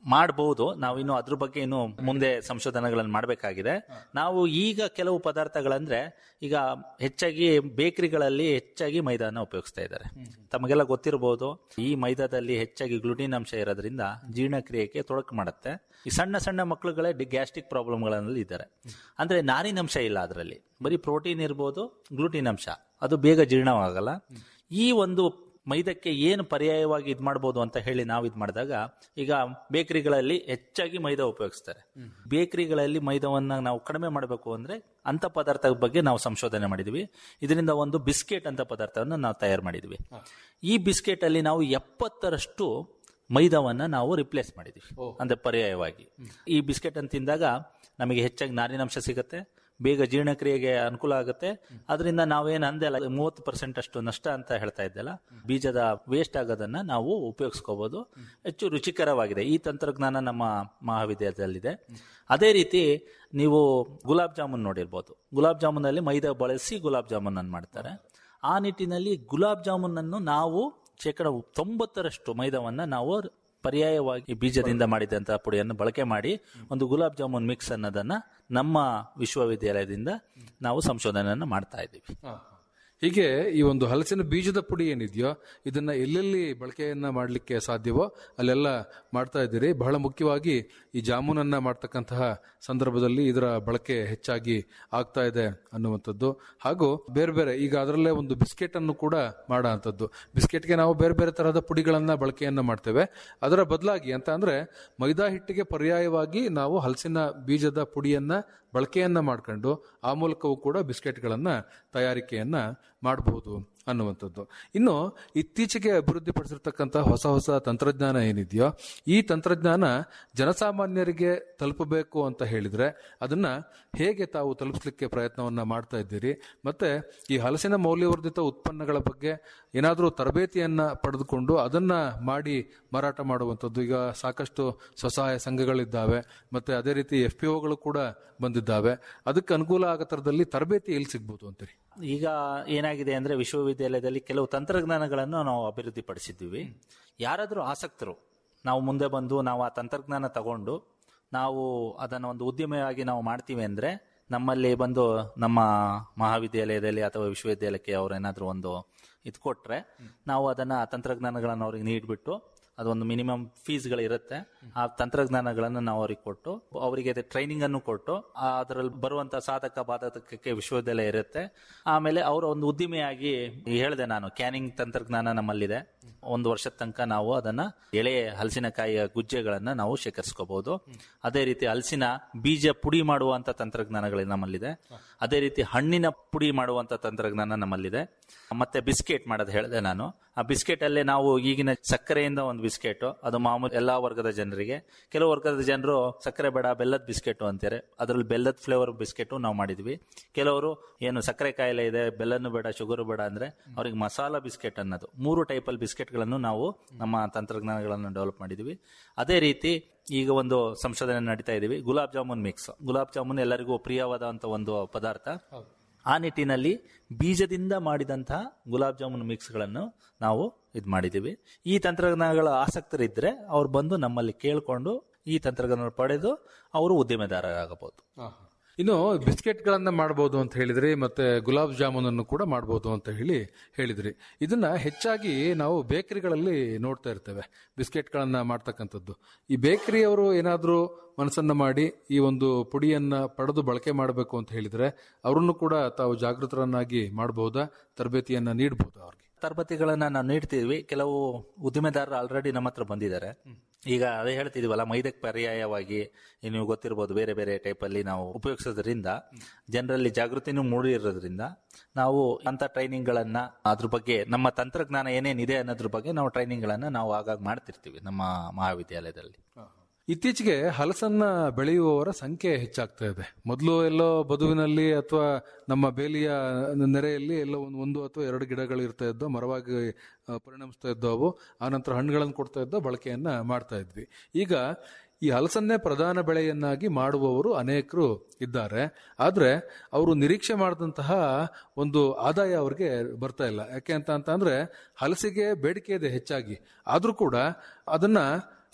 ಮಾಡಬಹುದು ನಾವು ಇನ್ನು ಅದ್ರ ಬಗ್ಗೆ ಇನ್ನು ಮುಂದೆ ಸಂಶೋಧನೆಗಳನ್ನು ಮಾಡಬೇಕಾಗಿದೆ ನಾವು ಈಗ ಕೆಲವು ಪದಾರ್ಥಗಳಂದ್ರೆ ಈಗ ಹೆಚ್ಚಾಗಿ ಬೇಕರಿಗಳಲ್ಲಿ ಹೆಚ್ಚಾಗಿ ಮೈದಾನ ಉಪಯೋಗಿಸ್ತಾ ಇದ್ದಾರೆ ತಮಗೆಲ್ಲ ಗೊತ್ತಿರಬಹುದು ಈ ಮೈದಾದಲ್ಲಿ ಹೆಚ್ಚಾಗಿ ಗ್ಲುಟಿನ್ ಅಂಶ ಇರೋದ್ರಿಂದ ಜೀರ್ಣಕ್ರಿಯೆಗೆ ತೊಡಕು ಮಾಡುತ್ತೆ ಈ ಸಣ್ಣ ಸಣ್ಣ ಮಕ್ಕಳುಗಳೇ ಗ್ಯಾಸ್ಟ್ರಿಕ್ ಪ್ರಾಬ್ಲಮ್ಗಳಲ್ಲಿ ಇದ್ದಾರೆ ಅಂದ್ರೆ ನಾರಿನಂಶ ಇಲ್ಲ ಅದರಲ್ಲಿ ಬರೀ ಪ್ರೋಟೀನ್ ಇರ್ಬೋದು ಗ್ಲುಟಿನ್ ಅಂಶ ಅದು ಬೇಗ ಜೀರ್ಣವಾಗಲ್ಲ ಈ ಒಂದು ಮೈದಕ್ಕೆ ಏನು ಪರ್ಯಾಯವಾಗಿ ಇದು ಮಾಡ್ಬೋದು ಅಂತ ಹೇಳಿ ನಾವು ಇದು ಮಾಡಿದಾಗ ಈಗ ಬೇಕರಿಗಳಲ್ಲಿ ಹೆಚ್ಚಾಗಿ ಮೈದಾ ಉಪಯೋಗಿಸ್ತಾರೆ ಬೇಕರಿಗಳಲ್ಲಿ ಮೈದಾವನ್ನ ನಾವು ಕಡಿಮೆ ಮಾಡಬೇಕು ಅಂದ್ರೆ ಅಂತ ಪದಾರ್ಥದ ಬಗ್ಗೆ ನಾವು ಸಂಶೋಧನೆ ಮಾಡಿದ್ವಿ ಇದರಿಂದ ಒಂದು ಬಿಸ್ಕೆಟ್ ಅಂತ ಪದಾರ್ಥವನ್ನು ನಾವು ತಯಾರು ಮಾಡಿದ್ವಿ ಈ ಬಿಸ್ಕೆಟ್ ಅಲ್ಲಿ ನಾವು ಎಪ್ಪತ್ತರಷ್ಟು ಮೈದಾವನ್ನ ನಾವು ರಿಪ್ಲೇಸ್ ಮಾಡಿದ್ವಿ ಅಂದ್ರೆ ಪರ್ಯಾಯವಾಗಿ ಈ ಬಿಸ್ಕೆಟ್ ಅನ್ನು ತಿಂದಾಗ ನಮಗೆ ಹೆಚ್ಚಾಗಿ ನಾರಿನಂಶ ಸಿಗುತ್ತೆ ಬೇಗ ಜೀರ್ಣಕ್ರಿಯೆಗೆ ಅನುಕೂಲ ಆಗುತ್ತೆ ಅದರಿಂದ ನಾವೇನ್ ಅಂದೆ ಅಲ್ಲ ಮೂವತ್ತು ಪರ್ಸೆಂಟ್ ಅಷ್ಟು ನಷ್ಟ ಅಂತ ಹೇಳ್ತಾ ಇದ್ದಲ್ಲ ಬೀಜದ ವೇಸ್ಟ್ ಆಗೋದನ್ನ ನಾವು ಉಪಯೋಗಿಸ್ಕೋಬಹುದು ಹೆಚ್ಚು ರುಚಿಕರವಾಗಿದೆ ಈ ತಂತ್ರಜ್ಞಾನ ನಮ್ಮ ಮಹಾವಿದ್ಯಾಲಯದಲ್ಲಿದೆ ಅದೇ ರೀತಿ ನೀವು ಗುಲಾಬ್ ಜಾಮೂನ್ ನೋಡಿರ್ಬೋದು ಗುಲಾಬ್ ಜಾಮೂನ್ ಅಲ್ಲಿ ಮೈದಾ ಬಳಸಿ ಗುಲಾಬ್ ಜಾಮೂನ್ ಅನ್ನು ಮಾಡ್ತಾರೆ ಆ ನಿಟ್ಟಿನಲ್ಲಿ ಗುಲಾಬ್ ಜಾಮೂನ್ ಅನ್ನು ನಾವು ಶೇಕಡ ತೊಂಬತ್ತರಷ್ಟು ಮೈದಾವನ್ನ ನಾವು ಪರ್ಯಾಯವಾಗಿ ಬೀಜದಿಂದ ಮಾಡಿದಂತಹ ಪುಡಿಯನ್ನು ಬಳಕೆ ಮಾಡಿ ಒಂದು ಗುಲಾಬ್ ಜಾಮೂನ್ ಮಿಕ್ಸ್ ಅನ್ನೋದನ್ನ ನಮ್ಮ ವಿಶ್ವವಿದ್ಯಾಲಯದಿಂದ ನಾವು ಸಂಶೋಧನೆಯನ್ನು ಮಾಡ್ತಾ ಇದ್ದೀವಿ ಹೀಗೆ ಈ ಒಂದು ಹಲಸಿನ ಬೀಜದ ಪುಡಿ ಏನಿದೆಯೋ ಇದನ್ನ ಎಲ್ಲೆಲ್ಲಿ ಬಳಕೆಯನ್ನ ಮಾಡಲಿಕ್ಕೆ ಸಾಧ್ಯವೋ ಅಲ್ಲೆಲ್ಲ ಮಾಡ್ತಾ ಇದ್ದೀರಿ ಬಹಳ ಮುಖ್ಯವಾಗಿ ಈ ಜಾಮೂನನ್ನ ಮಾಡ್ತಕ್ಕಂತಹ ಸಂದರ್ಭದಲ್ಲಿ ಇದರ ಬಳಕೆ ಹೆಚ್ಚಾಗಿ ಆಗ್ತಾ ಇದೆ ಅನ್ನುವಂಥದ್ದು ಹಾಗೂ ಬೇರೆ ಬೇರೆ ಈಗ ಅದರಲ್ಲೇ ಒಂದು ಬಿಸ್ಕೆಟ್ ಅನ್ನು ಕೂಡ ಮಾಡೋ ಅಂಥದ್ದು ಬಿಸ್ಕೆಟ್ಗೆ ನಾವು ಬೇರೆ ಬೇರೆ ತರಹದ ಪುಡಿಗಳನ್ನ ಬಳಕೆಯನ್ನ ಮಾಡ್ತೇವೆ ಅದರ ಬದಲಾಗಿ ಅಂತ ಅಂದ್ರೆ ಮೈದಾ ಹಿಟ್ಟಿಗೆ ಪರ್ಯಾಯವಾಗಿ ನಾವು ಹಲಸಿನ ಬೀಜದ ಪುಡಿಯನ್ನ ಬಳಕೆಯನ್ನ ಮಾಡ್ಕೊಂಡು ಆ ಮೂಲಕವೂ ಕೂಡ ಬಿಸ್ಕೆಟ್ಗಳನ್ನ ತಯಾರಿಕೆಯನ್ನ ಮಾಡಬಹುದು ಅನ್ನುವಂಥದ್ದು ಇನ್ನು ಇತ್ತೀಚೆಗೆ ಅಭಿವೃದ್ಧಿಪಡಿಸಿರ್ತಕ್ಕಂಥ ಹೊಸ ಹೊಸ ತಂತ್ರಜ್ಞಾನ ಏನಿದೆಯೋ ಈ ತಂತ್ರಜ್ಞಾನ ಜನಸಾಮಾನ್ಯರಿಗೆ ತಲುಪಬೇಕು ಅಂತ ಹೇಳಿದ್ರೆ ಅದನ್ನ ಹೇಗೆ ತಾವು ತಲುಪಿಸ್ಲಿಕ್ಕೆ ಪ್ರಯತ್ನವನ್ನ ಮಾಡ್ತಾ ಇದ್ದೀರಿ ಮತ್ತೆ ಈ ಹಲಸಿನ ಮೌಲ್ಯವರ್ಧಿತ ಉತ್ಪನ್ನಗಳ ಬಗ್ಗೆ ಏನಾದರೂ ತರಬೇತಿಯನ್ನ ಪಡೆದುಕೊಂಡು ಅದನ್ನ ಮಾಡಿ ಮಾರಾಟ ಮಾಡುವಂಥದ್ದು ಈಗ ಸಾಕಷ್ಟು ಸ್ವಸಹಾಯ ಸಂಘಗಳಿದ್ದಾವೆ ಮತ್ತೆ ಅದೇ ರೀತಿ ಎಫ್ ಪಿ ಒಗಳು ಕೂಡ ಬಂದಿದ್ದಾವೆ ಅದಕ್ಕೆ ಅನುಕೂಲ ಆಗೋ ಥರದಲ್ಲಿ ತರಬೇತಿ ಎಲ್ಲಿ ಸಿಗ್ಬೋದು ಅಂತೀರಿ ಈಗ ಏನಾಗಿದೆ ಅಂದ್ರೆ ವಿಶ್ವವಿದ್ಯಾಲಯದಲ್ಲಿ ಕೆಲವು ತಂತ್ರಜ್ಞಾನಗಳನ್ನು ನಾವು ಅಭಿವೃದ್ಧಿಪಡಿಸಿದ್ದೀವಿ ಯಾರಾದರೂ ಆಸಕ್ತರು ನಾವು ಮುಂದೆ ಬಂದು ನಾವು ಆ ತಂತ್ರಜ್ಞಾನ ತಗೊಂಡು ನಾವು ಅದನ್ನು ಒಂದು ಉದ್ಯಮವಾಗಿ ನಾವು ಮಾಡ್ತೀವಿ ಅಂದ್ರೆ ನಮ್ಮಲ್ಲಿ ಬಂದು ನಮ್ಮ ಮಹಾವಿದ್ಯಾಲಯದಲ್ಲಿ ಅಥವಾ ವಿಶ್ವವಿದ್ಯಾಲಯಕ್ಕೆ ಅವ್ರೇನಾದ್ರೂ ಒಂದು ಇದು ಕೊಟ್ರೆ ನಾವು ಅದನ್ನ ಆ ತಂತ್ರಜ್ಞಾನಗಳನ್ನು ಅವ್ರಿಗೆ ನೀಡ್ಬಿಟ್ಟು ಅದೊಂದು ಮಿನಿಮಮ್ ಫೀಸ್ಗಳು ಇರುತ್ತೆ ಆ ತಂತ್ರಜ್ಞಾನಗಳನ್ನು ನಾವು ಅವ್ರಿಗೆ ಕೊಟ್ಟು ಅವರಿಗೆ ಟ್ರೈನಿಂಗ್ ಅನ್ನು ಕೊಟ್ಟು ಅದರಲ್ಲಿ ಬರುವಂತ ಸಾಧಕ ಬಾಧಕಕ್ಕೆ ವಿಶ್ವವಿದ್ಯಾಲಯ ಇರುತ್ತೆ ಆಮೇಲೆ ಅವರ ಒಂದು ಉದ್ದಿಮೆಯಾಗಿ ಹೇಳಿದೆ ನಾನು ಕ್ಯಾನಿಂಗ್ ತಂತ್ರಜ್ಞಾನ ನಮ್ಮಲ್ಲಿದೆ ಒಂದು ವರ್ಷದ ತನಕ ನಾವು ಅದನ್ನ ಎಳೆ ಹಲಸಿನಕಾಯಿಯ ಗುಜ್ಜೆಗಳನ್ನ ನಾವು ಶೇಖರಿಸ್ಕೋಬಹುದು ಅದೇ ರೀತಿ ಹಲಸಿನ ಬೀಜ ಪುಡಿ ಮಾಡುವಂತ ತಂತ್ರಜ್ಞಾನಗಳು ನಮ್ಮಲ್ಲಿದೆ ಅದೇ ರೀತಿ ಹಣ್ಣಿನ ಪುಡಿ ಮಾಡುವಂತ ತಂತ್ರಜ್ಞಾನ ನಮ್ಮಲ್ಲಿದೆ ಮತ್ತೆ ಬಿಸ್ಕೆಟ್ ಮಾಡೋದು ಹೇಳಿದೆ ನಾನು ಆ ಬಿಸ್ಕೆಟ್ ಅಲ್ಲೇ ನಾವು ಈಗಿನ ಸಕ್ಕರೆಯಿಂದ ಒಂದು ಬಿಸ್ಕೆಟ್ ಅದು ಮಾಮೂಲಿ ಎಲ್ಲಾ ವರ್ಗದ ಜನರಿಗೆ ಕೆಲವು ವರ್ಗದ ಜನರು ಸಕ್ಕರೆ ಬೇಡ ಬೆಲ್ಲದ ಬಿಸ್ಕೆಟ್ ಅಂತಾರೆ ಅದರಲ್ಲಿ ಬೆಲ್ಲದ ಫ್ಲೇವರ್ ಬಿಸ್ಕೆಟ್ ನಾವು ಮಾಡಿದ್ವಿ ಕೆಲವರು ಏನು ಸಕ್ಕರೆ ಕಾಯಿಲೆ ಇದೆ ಬೆಲ್ಲನು ಬೇಡ ಶುಗರ್ ಬೇಡ ಅಂದ್ರೆ ಅವ್ರಿಗೆ ಮಸಾಲಾ ಬಿಸ್ಕೆಟ್ ಅನ್ನೋದು ಮೂರು ಟೈಪಲ್ಲಿ ಬಿಸ್ಕೆಟ್ಗಳನ್ನು ನಾವು ನಮ್ಮ ತಂತ್ರಜ್ಞಾನಗಳನ್ನು ಡೆವಲಪ್ ಮಾಡಿದ್ವಿ ಅದೇ ರೀತಿ ಈಗ ಒಂದು ಸಂಶೋಧನೆ ನಡೀತಾ ಇದೀವಿ ಗುಲಾಬ್ ಜಾಮೂನ್ ಮಿಕ್ಸ್ ಗುಲಾಬ್ ಜಾಮೂನ್ ಎಲ್ಲರಿಗೂ ಪ್ರಿಯವಾದಂತ ಒಂದು ಪದಾರ್ಥ ಆ ನಿಟ್ಟಿನಲ್ಲಿ ಬೀಜದಿಂದ ಮಾಡಿದಂತಹ ಗುಲಾಬ್ ಜಾಮೂನ್ ಮಿಕ್ಸ್ಗಳನ್ನು ನಾವು ಇದು ಮಾಡಿದ್ದೀವಿ ಈ ತಂತ್ರಜ್ಞಾನಗಳ ಆಸಕ್ತರಿದ್ರೆ ಅವ್ರು ಬಂದು ನಮ್ಮಲ್ಲಿ ಕೇಳಿಕೊಂಡು ಈ ತಂತ್ರಜ್ಞಾನ ಪಡೆದು ಅವರು ಉದ್ಯಮೆದಾರರಾಗಬಹುದು ಇನ್ನು ಬಿಸ್ಕೆಟ್ಗಳನ್ನ ಮಾಡಬಹುದು ಅಂತ ಹೇಳಿದ್ರಿ ಮತ್ತೆ ಗುಲಾಬ್ ಜಾಮೂನ್ ಅನ್ನು ಕೂಡ ಮಾಡಬಹುದು ಅಂತ ಹೇಳಿ ಹೇಳಿದ್ರಿ ಇದನ್ನ ಹೆಚ್ಚಾಗಿ ನಾವು ಬೇಕರಿಗಳಲ್ಲಿ ನೋಡ್ತಾ ಇರ್ತೇವೆ ಬಿಸ್ಕೆಟ್ಗಳನ್ನ ಮಾಡ್ತಕ್ಕಂಥದ್ದು ಈ ಬೇಕರಿಯವರು ಏನಾದರೂ ಮನಸ್ಸನ್ನ ಮಾಡಿ ಈ ಒಂದು ಪುಡಿಯನ್ನ ಪಡೆದು ಬಳಕೆ ಮಾಡಬೇಕು ಅಂತ ಹೇಳಿದ್ರೆ ಅವರನ್ನು ಕೂಡ ತಾವು ಜಾಗೃತರನ್ನಾಗಿ ಮಾಡಬಹುದಾ ತರಬೇತಿಯನ್ನ ನೀಡಬಹುದಾ ಅವ್ರಿಗೆ ತರಬೇತಿಗಳನ್ನ ನಾವು ನೀಡ್ತಿದ್ವಿ ಕೆಲವು ಉದ್ದಿಮೆದಾರರು ಆಲ್ರೆಡಿ ನಮ್ಮ ಹತ್ರ ಬಂದಿದ್ದಾರೆ ಈಗ ಅದೇ ಹೇಳ್ತಿದೀವಲ್ಲ ಮೈದಕ್ಕೆ ಪರ್ಯಾಯವಾಗಿ ನೀವು ಗೊತ್ತಿರ್ಬೋದು ಬೇರೆ ಬೇರೆ ಟೈಪ್ ಅಲ್ಲಿ ನಾವು ಉಪಯೋಗಿಸೋದ್ರಿಂದ ಜನರಲ್ಲಿ ಜಾಗೃತಿನೂ ಮೂಡಿರೋದ್ರಿಂದ ನಾವು ಅಂತ ಟ್ರೈನಿಂಗ್ ಗಳನ್ನ ಅದ್ರ ಬಗ್ಗೆ ನಮ್ಮ ತಂತ್ರಜ್ಞಾನ ಏನೇನಿದೆ ಅನ್ನೋದ್ರ ಬಗ್ಗೆ ನಾವು ಟ್ರೈನಿಂಗ್ ಗಳನ್ನ ನಾವು ಆಗಾಗ ಮಾಡ್ತಿರ್ತೀವಿ ನಮ್ಮ ಮಹಾವಿದ್ಯಾಲಯದಲ್ಲಿ ಇತ್ತೀಚೆಗೆ ಹಲಸನ್ನ ಬೆಳೆಯುವವರ ಸಂಖ್ಯೆ ಹೆಚ್ಚಾಗ್ತಾ ಇದೆ ಮೊದಲು ಎಲ್ಲೋ ಬದುವಿನಲ್ಲಿ ಅಥವಾ ನಮ್ಮ ಬೇಲಿಯ ನೆರೆಯಲ್ಲಿ ಎಲ್ಲೋ ಒಂದು ಒಂದು ಅಥವಾ ಎರಡು ಗಿಡಗಳು ಇರ್ತಾ ಇದ್ದೋ ಮರವಾಗಿ ಆ, ಪರಿಣಮಿಸ್ತಾ ಇದ್ದೋ ಅವು ಆನಂತರ ಹಣ್ಣುಗಳನ್ನು ಕೊಡ್ತಾ ಇದ್ದೋ ಬಳಕೆಯನ್ನ ಮಾಡ್ತಾ ಇದ್ವಿ ಈಗ ಈ ಹಲಸನ್ನೇ ಪ್ರಧಾನ ಬೆಳೆಯನ್ನಾಗಿ ಮಾಡುವವರು ಅನೇಕರು ಇದ್ದಾರೆ ಆದ್ರೆ ಅವರು ನಿರೀಕ್ಷೆ ಮಾಡಿದಂತಹ ಒಂದು ಆದಾಯ ಅವ್ರಿಗೆ ಬರ್ತಾ ಇಲ್ಲ ಯಾಕೆ ಅಂತ ಅಂತ ಅಂದ್ರೆ ಹಲಸಿಗೆ ಬೇಡಿಕೆ ಇದೆ ಹೆಚ್ಚಾಗಿ ಆದ್ರೂ ಕೂಡ ಅದನ್ನ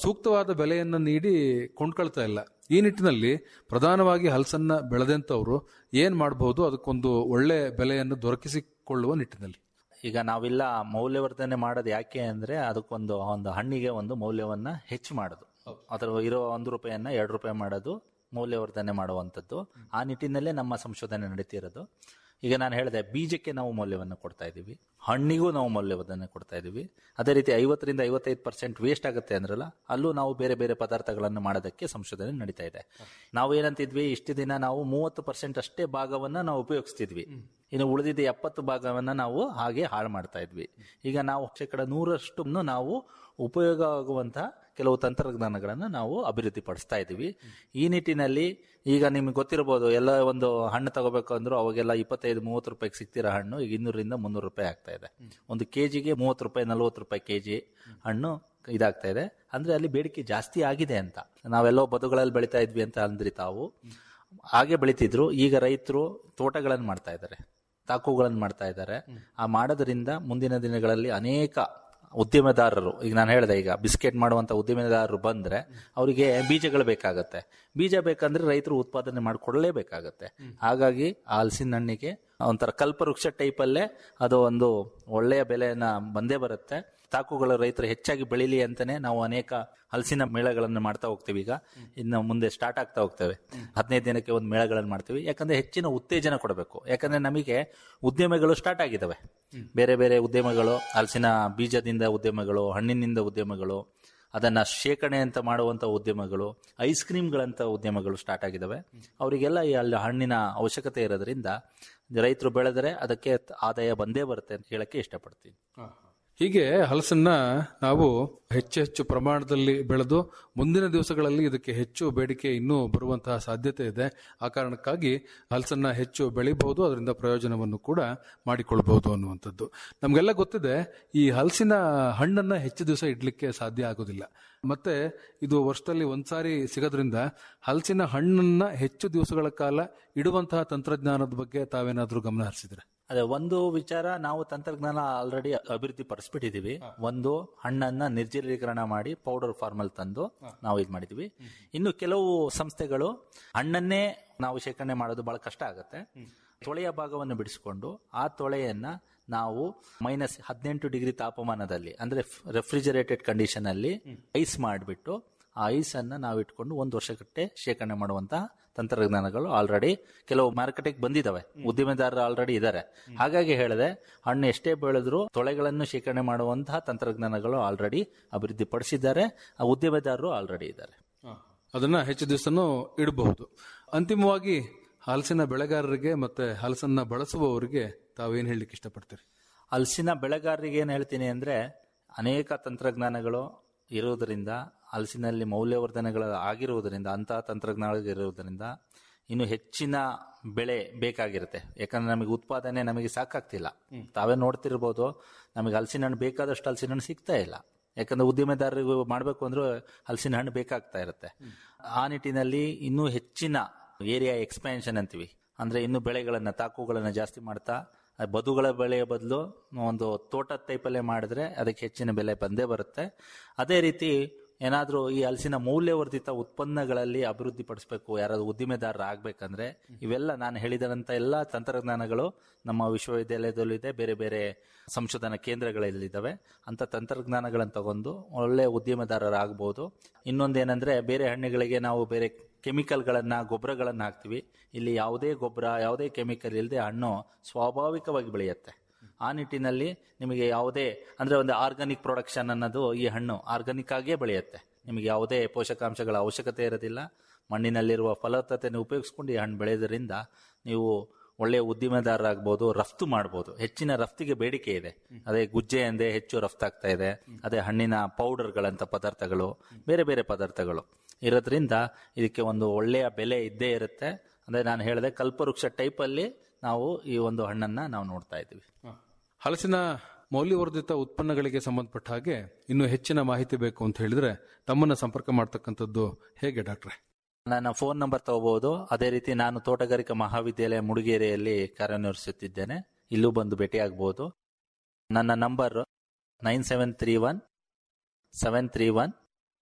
ಸೂಕ್ತವಾದ ಬೆಲೆಯನ್ನು ನೀಡಿ ಕೊಂಡ್ಕೊಳ್ತಾ ಇಲ್ಲ ಈ ನಿಟ್ಟಿನಲ್ಲಿ ಪ್ರಧಾನವಾಗಿ ಹಲಸನ್ನ ಬೆಳೆದಂತವ್ರು ಏನ್ ಮಾಡಬಹುದು ಅದಕ್ಕೊಂದು ಒಳ್ಳೆ ಬೆಲೆಯನ್ನು ದೊರಕಿಸಿಕೊಳ್ಳುವ ನಿಟ್ಟಿನಲ್ಲಿ ಈಗ ನಾವೆಲ್ಲ ಮೌಲ್ಯವರ್ಧನೆ ಮಾಡೋದು ಯಾಕೆ ಅಂದ್ರೆ ಅದಕ್ಕೊಂದು ಒಂದು ಹಣ್ಣಿಗೆ ಒಂದು ಮೌಲ್ಯವನ್ನ ಹೆಚ್ಚು ಮಾಡೋದು ಅದರ ಇರೋ ಒಂದು ರೂಪಾಯಿಯನ್ನ ಎರಡು ರೂಪಾಯಿ ಮಾಡೋದು ಮೌಲ್ಯವರ್ಧನೆ ಮಾಡುವಂಥದ್ದು ಆ ನಿಟ್ಟಿನಲ್ಲೇ ನಮ್ಮ ಸಂಶೋಧನೆ ನಡೀತಿರೋದು ಈಗ ನಾನು ಹೇಳಿದೆ ಬೀಜಕ್ಕೆ ನಾವು ಮೌಲ್ಯವನ್ನು ಕೊಡ್ತಾ ಇದ್ದೀವಿ ಹಣ್ಣಿಗೂ ನಾವು ಮೌಲ್ಯವರ್ಧನೆ ಕೊಡ್ತಾ ಇದ್ದೀವಿ ಅದೇ ರೀತಿ ಐವತ್ತರಿಂದ ಐವತ್ತೈದು ಪರ್ಸೆಂಟ್ ವೇಸ್ಟ್ ಆಗುತ್ತೆ ಅಂದ್ರಲ್ಲ ಅಲ್ಲೂ ನಾವು ಬೇರೆ ಬೇರೆ ಪದಾರ್ಥಗಳನ್ನು ಮಾಡೋದಕ್ಕೆ ಸಂಶೋಧನೆ ನಡೀತಾ ಇದೆ ನಾವು ಏನಂತಿದ್ವಿ ಇಷ್ಟು ದಿನ ನಾವು ಮೂವತ್ತು ಪರ್ಸೆಂಟ್ ಅಷ್ಟೇ ಭಾಗವನ್ನ ನಾವು ಉಪಯೋಗಿಸ್ತಿದ್ವಿ ಇನ್ನು ಉಳಿದಿದ್ದ ಎಪ್ಪತ್ತು ಭಾಗವನ್ನ ನಾವು ಹಾಗೆ ಹಾಳು ಮಾಡ್ತಾ ಇದ್ವಿ ಈಗ ನಾವು ಶೇಕಡ ನೂರಷ್ಟು ನಾವು ಉಪಯೋಗ ಆಗುವಂತಹ ಕೆಲವು ತಂತ್ರಜ್ಞಾನಗಳನ್ನು ನಾವು ಅಭಿವೃದ್ಧಿ ಪಡಿಸ್ತಾ ಇದ್ದೀವಿ ಈ ನಿಟ್ಟಿನಲ್ಲಿ ಈಗ ನಿಮ್ಗೆ ಗೊತ್ತಿರಬಹುದು ಎಲ್ಲ ಒಂದು ಹಣ್ಣು ತಗೋಬೇಕು ಅಂದ್ರೂ ಅವಾಗೆಲ್ಲ ಇಪ್ಪತ್ತೈದು ಮೂವತ್ತು ರೂಪಾಯಿಗೆ ಸಿಗ್ತಿರೋ ಹಣ್ಣು ಈಗ ಇನ್ನೂರಿಂದ ಮುನ್ನೂರು ರೂಪಾಯಿ ಆಗ್ತಾ ಇದೆ ಒಂದು ಕೆಜಿಗೆ ಮೂವತ್ತು ರೂಪಾಯಿ ನಲ್ವತ್ತು ರೂಪಾಯಿ ಕೆಜಿ ಹಣ್ಣು ಇದಾಗ್ತಾ ಇದೆ ಅಂದ್ರೆ ಅಲ್ಲಿ ಬೇಡಿಕೆ ಜಾಸ್ತಿ ಆಗಿದೆ ಅಂತ ನಾವೆಲ್ಲೋ ಬದುಗಳಲ್ಲಿ ಬೆಳಿತಾ ಇದ್ವಿ ಅಂತ ಅಂದ್ರಿ ತಾವು ಹಾಗೆ ಬೆಳಿತಿದ್ರು ಈಗ ರೈತರು ತೋಟಗಳನ್ನು ಮಾಡ್ತಾ ಇದ್ದಾರೆ ತಾಕುಗಳನ್ನು ಮಾಡ್ತಾ ಇದ್ದಾರೆ ಆ ಮಾಡೋದ್ರಿಂದ ಮುಂದಿನ ದಿನಗಳಲ್ಲಿ ಅನೇಕ ಉದ್ಯಮೆದಾರರು ಈಗ ನಾನು ಹೇಳಿದೆ ಈಗ ಬಿಸ್ಕೆಟ್ ಮಾಡುವಂತ ಉದ್ಯಮೆದಾರರು ಬಂದ್ರೆ ಅವರಿಗೆ ಬೀಜಗಳು ಬೇಕಾಗತ್ತೆ ಬೀಜ ಬೇಕಂದ್ರೆ ರೈತರು ಉತ್ಪಾದನೆ ಮಾಡಿಕೊಡ್ಲೇಬೇಕಾಗತ್ತೆ ಹಾಗಾಗಿ ಆ ಹಲಸಿನ ಹಣ್ಣಿಗೆ ಒಂಥರ ಕಲ್ಪವೃಕ್ಷ ಟೈಪಲ್ಲೇ ಅದು ಒಂದು ಒಳ್ಳೆಯ ಬೆಲೆಯನ್ನ ಬಂದೇ ಬರುತ್ತೆ ತಾಕುಗಳು ರೈತರು ಹೆಚ್ಚಾಗಿ ಬೆಳೀಲಿ ಅಂತಾನೆ ನಾವು ಅನೇಕ ಹಲಸಿನ ಮೇಳಗಳನ್ನು ಮಾಡ್ತಾ ಹೋಗ್ತೀವಿ ಈಗ ಇನ್ನು ಮುಂದೆ ಸ್ಟಾರ್ಟ್ ಆಗ್ತಾ ಹೋಗ್ತೇವೆ ಹದಿನೈದು ದಿನಕ್ಕೆ ಒಂದು ಮೇಳಗಳನ್ನು ಮಾಡ್ತೀವಿ ಯಾಕಂದ್ರೆ ಹೆಚ್ಚಿನ ಉತ್ತೇಜನ ಕೊಡಬೇಕು ಯಾಕಂದ್ರೆ ನಮಗೆ ಉದ್ಯಮಗಳು ಸ್ಟಾರ್ಟ್ ಆಗಿದ್ದಾವೆ ಬೇರೆ ಬೇರೆ ಉದ್ಯಮಗಳು ಹಲಸಿನ ಬೀಜದಿಂದ ಉದ್ಯಮಗಳು ಹಣ್ಣಿನಿಂದ ಉದ್ಯಮಗಳು ಅದನ್ನ ಶೇಖರಣೆ ಅಂತ ಮಾಡುವಂತ ಉದ್ಯಮಗಳು ಐಸ್ ಕ್ರೀಮ್ಗಳಂತ ಉದ್ಯಮಗಳು ಸ್ಟಾರ್ಟ್ ಆಗಿದ್ದಾವೆ ಅವರಿಗೆಲ್ಲ ಈ ಅಲ್ಲಿ ಹಣ್ಣಿನ ಅವಶ್ಯಕತೆ ಇರೋದ್ರಿಂದ ರೈತರು ಬೆಳೆದರೆ ಅದಕ್ಕೆ ಆದಾಯ ಬಂದೇ ಬರುತ್ತೆ ಅಂತ ಹೇಳಕ್ಕೆ ಇಷ್ಟಪಡ್ತೀನಿ ಹೀಗೆ ಹಲಸನ್ನ ನಾವು ಹೆಚ್ಚು ಹೆಚ್ಚು ಪ್ರಮಾಣದಲ್ಲಿ ಬೆಳೆದು ಮುಂದಿನ ದಿವಸಗಳಲ್ಲಿ ಇದಕ್ಕೆ ಹೆಚ್ಚು ಬೇಡಿಕೆ ಇನ್ನೂ ಬರುವಂತಹ ಸಾಧ್ಯತೆ ಇದೆ ಆ ಕಾರಣಕ್ಕಾಗಿ ಹಲಸನ್ನ ಹೆಚ್ಚು ಬೆಳಿಬಹುದು ಅದರಿಂದ ಪ್ರಯೋಜನವನ್ನು ಕೂಡ ಮಾಡಿಕೊಳ್ಬಹುದು ಅನ್ನುವಂಥದ್ದು ನಮಗೆಲ್ಲ ಗೊತ್ತಿದೆ ಈ ಹಲಸಿನ ಹಣ್ಣನ್ನ ಹೆಚ್ಚು ದಿವಸ ಇಡ್ಲಿಕ್ಕೆ ಸಾಧ್ಯ ಆಗೋದಿಲ್ಲ ಮತ್ತೆ ಇದು ವರ್ಷದಲ್ಲಿ ಒಂದ್ಸಾರಿ ಸಿಗೋದ್ರಿಂದ ಹಲಸಿನ ಹಣ್ಣನ್ನ ಹೆಚ್ಚು ದಿವಸಗಳ ಕಾಲ ಇಡುವಂತಹ ತಂತ್ರಜ್ಞಾನದ ಬಗ್ಗೆ ತಾವೇನಾದ್ರೂ ಗಮನ ಹರಿಸಿದ್ರೆ ಅದೇ ಒಂದು ವಿಚಾರ ನಾವು ತಂತ್ರಜ್ಞಾನ ಆಲ್ರೆಡಿ ಅಭಿವೃದ್ಧಿ ಪಡಿಸ್ಬಿಟ್ಟಿದೀವಿ ಒಂದು ಹಣ್ಣನ್ನ ನಿರ್ಜಲೀಕರಣ ಮಾಡಿ ಪೌಡರ್ ಫಾರ್ಮಲ್ ತಂದು ನಾವು ಇದು ಮಾಡಿದೀವಿ ಇನ್ನು ಕೆಲವು ಸಂಸ್ಥೆಗಳು ಹಣ್ಣನ್ನೇ ನಾವು ಶೇಖರಣೆ ಮಾಡೋದು ಬಹಳ ಕಷ್ಟ ಆಗುತ್ತೆ ತೊಳೆಯ ಭಾಗವನ್ನು ಬಿಡಿಸಿಕೊಂಡು ಆ ತೊಳೆಯನ್ನ ನಾವು ಮೈನಸ್ ಹದಿನೆಂಟು ಡಿಗ್ರಿ ತಾಪಮಾನದಲ್ಲಿ ಅಂದ್ರೆ ರೆಫ್ರಿಜರೇಟೆಡ್ ಕಂಡೀಷನ್ ಅಲ್ಲಿ ಐಸ್ ಮಾಡಿಬಿಟ್ಟು ಆ ಐಸ್ ಅನ್ನ ನಾವು ಇಟ್ಕೊಂಡು ಒಂದು ವರ್ಷಗಟ್ಟೆ ಶೇಖರಣೆ ಮಾಡುವಂತಹ ತಂತ್ರಜ್ಞಾನಗಳು ಆಲ್ರೆಡಿ ಕೆಲವು ಮಾರುಕಟ್ಟೆಗೆ ಬಂದಿದಾವೆ ಉದ್ಯಮೆದಾರರು ಆಲ್ರೆಡಿ ಇದ್ದಾರೆ ಹಾಗಾಗಿ ಹೇಳಿದೆ ಹಣ್ಣು ಎಷ್ಟೇ ಬೆಳೆದ್ರು ತೊಳೆಗಳನ್ನು ಶೇಖರಣೆ ಮಾಡುವಂತಹ ತಂತ್ರಜ್ಞಾನಗಳು ಆಲ್ರೆಡಿ ಅಭಿವೃದ್ಧಿ ಪಡಿಸಿದ್ದಾರೆ ಆ ಉದ್ಯಮೆದಾರರು ಆಲ್ರೆಡಿ ಇದ್ದಾರೆ ಅದನ್ನ ಹೆಚ್ಚು ದಿವಸನೂ ಇಡಬಹುದು ಅಂತಿಮವಾಗಿ ಹಲಸಿನ ಬೆಳೆಗಾರರಿಗೆ ಮತ್ತೆ ಹಲಸನ್ನ ಬಳಸುವವರಿಗೆ ತಾವೇನ್ ಹೇಳಲಿಕ್ಕೆ ಇಷ್ಟಪಡ್ತೀರಿ ಹಲಸಿನ ಬೆಳೆಗಾರರಿಗೆ ಏನ್ ಹೇಳ್ತೀನಿ ಅಂದ್ರೆ ಅನೇಕ ತಂತ್ರಜ್ಞಾನಗಳು ಇರುವುದರಿಂದ ಹಲಸಿನಲ್ಲಿ ಮೌಲ್ಯವರ್ಧನೆಗಳು ಆಗಿರುವುದರಿಂದ ಅಂತಹ ತಂತ್ರಜ್ಞಾನಗಳು ಇರುವುದರಿಂದ ಇನ್ನು ಹೆಚ್ಚಿನ ಬೆಳೆ ಬೇಕಾಗಿರುತ್ತೆ ಯಾಕಂದ್ರೆ ನಮಗೆ ಉತ್ಪಾದನೆ ನಮಗೆ ಸಾಕಾಗ್ತಿಲ್ಲ ತಾವೇ ನೋಡ್ತಿರ್ಬೋದು ನಮಗೆ ಹಲಸಿನ ಹಣ್ಣು ಬೇಕಾದಷ್ಟು ಹಲಸಿನ ಹಣ್ಣು ಸಿಗ್ತಾ ಇಲ್ಲ ಯಾಕಂದ್ರೆ ಉದ್ಯಮೆದಾರರಿಗೂ ಮಾಡಬೇಕು ಅಂದ್ರೆ ಹಲಸಿನ ಹಣ್ಣು ಬೇಕಾಗ್ತಾ ಇರುತ್ತೆ ಆ ನಿಟ್ಟಿನಲ್ಲಿ ಇನ್ನೂ ಹೆಚ್ಚಿನ ಏರಿಯಾ ಎಕ್ಸ್ಪ್ಯಾನ್ಷನ್ ಅಂತೀವಿ ಅಂದ್ರೆ ಇನ್ನು ಬೆಳೆಗಳನ್ನ ತಾಕುಗಳನ್ನ ಜಾಸ್ತಿ ಮಾಡ್ತಾ ಆ ಬದುಗಳ ಬೆಳೆಯ ಬದಲು ಒಂದು ತೋಟ ಟೈಪಲ್ಲೇ ಮಾಡಿದ್ರೆ ಅದಕ್ಕೆ ಹೆಚ್ಚಿನ ಬೆಲೆ ಬಂದೇ ಬರುತ್ತೆ ಅದೇ ರೀತಿ ಏನಾದರೂ ಈ ಹಲಸಿನ ಮೌಲ್ಯವರ್ಧಿತ ಉತ್ಪನ್ನಗಳಲ್ಲಿ ಅಭಿವೃದ್ಧಿ ಪಡಿಸಬೇಕು ಯಾರಾದ್ರೂ ಉದ್ದಿಮೆದಾರರು ಆಗ್ಬೇಕಂದ್ರೆ ಇವೆಲ್ಲ ನಾನು ಹೇಳಿದಂತ ಎಲ್ಲ ತಂತ್ರಜ್ಞಾನಗಳು ನಮ್ಮ ವಿಶ್ವವಿದ್ಯಾಲಯದಲ್ಲಿದೆ ಬೇರೆ ಬೇರೆ ಸಂಶೋಧನಾ ಕೇಂದ್ರಗಳಲ್ಲಿದ್ದಾವೆ ಅಂತ ತಂತ್ರಜ್ಞಾನಗಳನ್ನು ತಗೊಂಡು ಒಳ್ಳೆ ಉದ್ಯಮೆದಾರರಾಗಬಹುದು ಇನ್ನೊಂದೇನೆಂದ್ರೆ ಬೇರೆ ಹಣ್ಣುಗಳಿಗೆ ನಾವು ಬೇರೆ ಕೆಮಿಕಲ್ಗಳನ್ನ ಗೊಬ್ಬರಗಳನ್ನ ಹಾಕ್ತಿವಿ ಇಲ್ಲಿ ಯಾವುದೇ ಗೊಬ್ಬರ ಯಾವುದೇ ಕೆಮಿಕಲ್ ಇಲ್ಲದೆ ಹಣ್ಣು ಸ್ವಾಭಾವಿಕವಾಗಿ ಬೆಳೆಯುತ್ತೆ ಆ ನಿಟ್ಟಿನಲ್ಲಿ ನಿಮಗೆ ಯಾವುದೇ ಅಂದ್ರೆ ಒಂದು ಆರ್ಗಾನಿಕ್ ಪ್ರೊಡಕ್ಷನ್ ಅನ್ನೋದು ಈ ಹಣ್ಣು ಆರ್ಗಾನಿಕ್ ಆಗಿಯೇ ಬೆಳೆಯುತ್ತೆ ನಿಮಗೆ ಯಾವುದೇ ಪೋಷಕಾಂಶಗಳ ಅವಶ್ಯಕತೆ ಇರೋದಿಲ್ಲ ಮಣ್ಣಿನಲ್ಲಿರುವ ಫಲವತ್ತತೆಯನ್ನು ಉಪಯೋಗಿಸ್ಕೊಂಡು ಈ ಹಣ್ಣು ಬೆಳೆಯೋದ್ರಿಂದ ನೀವು ಒಳ್ಳೆಯ ಉದ್ದಿಮೆದಾರರಾಗಬಹುದು ರಫ್ತು ಮಾಡಬಹುದು ಹೆಚ್ಚಿನ ರಫ್ತಿಗೆ ಬೇಡಿಕೆ ಇದೆ ಅದೇ ಗುಜ್ಜೆ ಎಂದೇ ಹೆಚ್ಚು ರಫ್ತಾಗ್ತಾ ಇದೆ ಅದೇ ಹಣ್ಣಿನ ಪೌಡರ್ಗಳಂತ ಪದಾರ್ಥಗಳು ಬೇರೆ ಬೇರೆ ಪದಾರ್ಥಗಳು ಇರೋದ್ರಿಂದ ಇದಕ್ಕೆ ಒಂದು ಒಳ್ಳೆಯ ಬೆಲೆ ಇದ್ದೇ ಇರುತ್ತೆ ಅಂದ್ರೆ ನಾನು ಹೇಳಿದೆ ಕಲ್ಪವೃಕ್ಷ ಟೈಪ್ ಅಲ್ಲಿ ನಾವು ಈ ಒಂದು ಹಣ್ಣನ್ನ ನಾವು ನೋಡ್ತಾ ಇದ್ದೀವಿ ಹಲಸಿನ ಮೌಲ್ಯವರ್ಧಿತ ಉತ್ಪನ್ನಗಳಿಗೆ ಸಂಬಂಧಪಟ್ಟ ಹಾಗೆ ಇನ್ನು ಹೆಚ್ಚಿನ ಮಾಹಿತಿ ಬೇಕು ಅಂತ ಹೇಳಿದ್ರೆ ತಮ್ಮನ್ನ ಸಂಪರ್ಕ ಮಾಡ್ತಕ್ಕಂಥದ್ದು ಹೇಗೆ ಡಾಕ್ಟ್ರೆ ನನ್ನ ಫೋನ್ ನಂಬರ್ ತಗೋಬಹುದು ಅದೇ ರೀತಿ ನಾನು ತೋಟಗಾರಿಕಾ ಮಹಾವಿದ್ಯಾಲಯ ಮುಡಿಗೇರಿಯಲ್ಲಿ ಕಾರ್ಯನಿರ್ವಹಿಸುತ್ತಿದ್ದೇನೆ ಇಲ್ಲೂ ಬಂದು ಭೇಟಿಯಾಗಬಹುದು ನನ್ನ number nine seven three one seven three one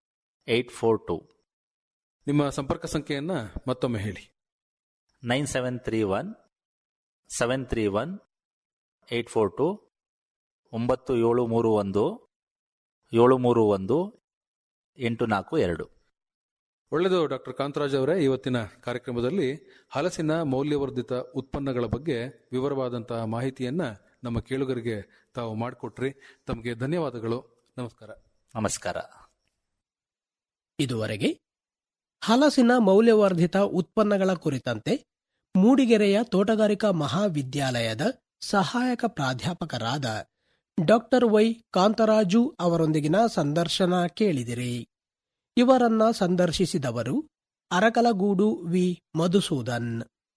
eight four two ನಿಮ್ಮ ಸಂಪರ್ಕ ಸಂಖ್ಯೆಯನ್ನ ಮತ್ತೊಮ್ಮೆ ಹೇಳಿ nine seven three one seven three one eight four two ಒಂಬತ್ತು ಏಳು ಮೂರು ಒಂದು ಏಳು ಮೂರು ಒಂದು ಎಂಟು ನಾಲ್ಕು ಎರಡು ಒಳ್ಳೆಯದು ಡಾಕ್ಟರ್ ಕಾಂತರಾಜ್ ಅವರೇ ಇವತ್ತಿನ ಕಾರ್ಯಕ್ರಮದಲ್ಲಿ ಹಲಸಿನ ಮೌಲ್ಯವರ್ಧಿತ ಉತ್ಪನ್ನಗಳ ಬಗ್ಗೆ ವಿವರವಾದಂತಹ ಮಾಹಿತಿಯನ್ನ ನಮ್ಮ ಕೇಳುಗರಿಗೆ ತಾವು ಮಾಡಿಕೊಟ್ರಿ ತಮಗೆ ಧನ್ಯವಾದಗಳು ನಮಸ್ಕಾರ ನಮಸ್ಕಾರ ಇದುವರೆಗೆ ಹಲಸಿನ ಮೌಲ್ಯವರ್ಧಿತ ಉತ್ಪನ್ನಗಳ ಕುರಿತಂತೆ ಮೂಡಿಗೆರೆಯ ತೋಟಗಾರಿಕಾ ಮಹಾವಿದ್ಯಾಲಯದ ಸಹಾಯಕ ಪ್ರಾಧ್ಯಾಪಕರಾದ ಡಾಕ್ಟರ್ ವೈ ಕಾಂತರಾಜು ಅವರೊಂದಿಗಿನ ಸಂದರ್ಶನ ಕೇಳಿದಿರಿ ಇವರನ್ನ ಸಂದರ್ಶಿಸಿದವರು ಅರಕಲಗೂಡು ವಿ ಮಧುಸೂದನ್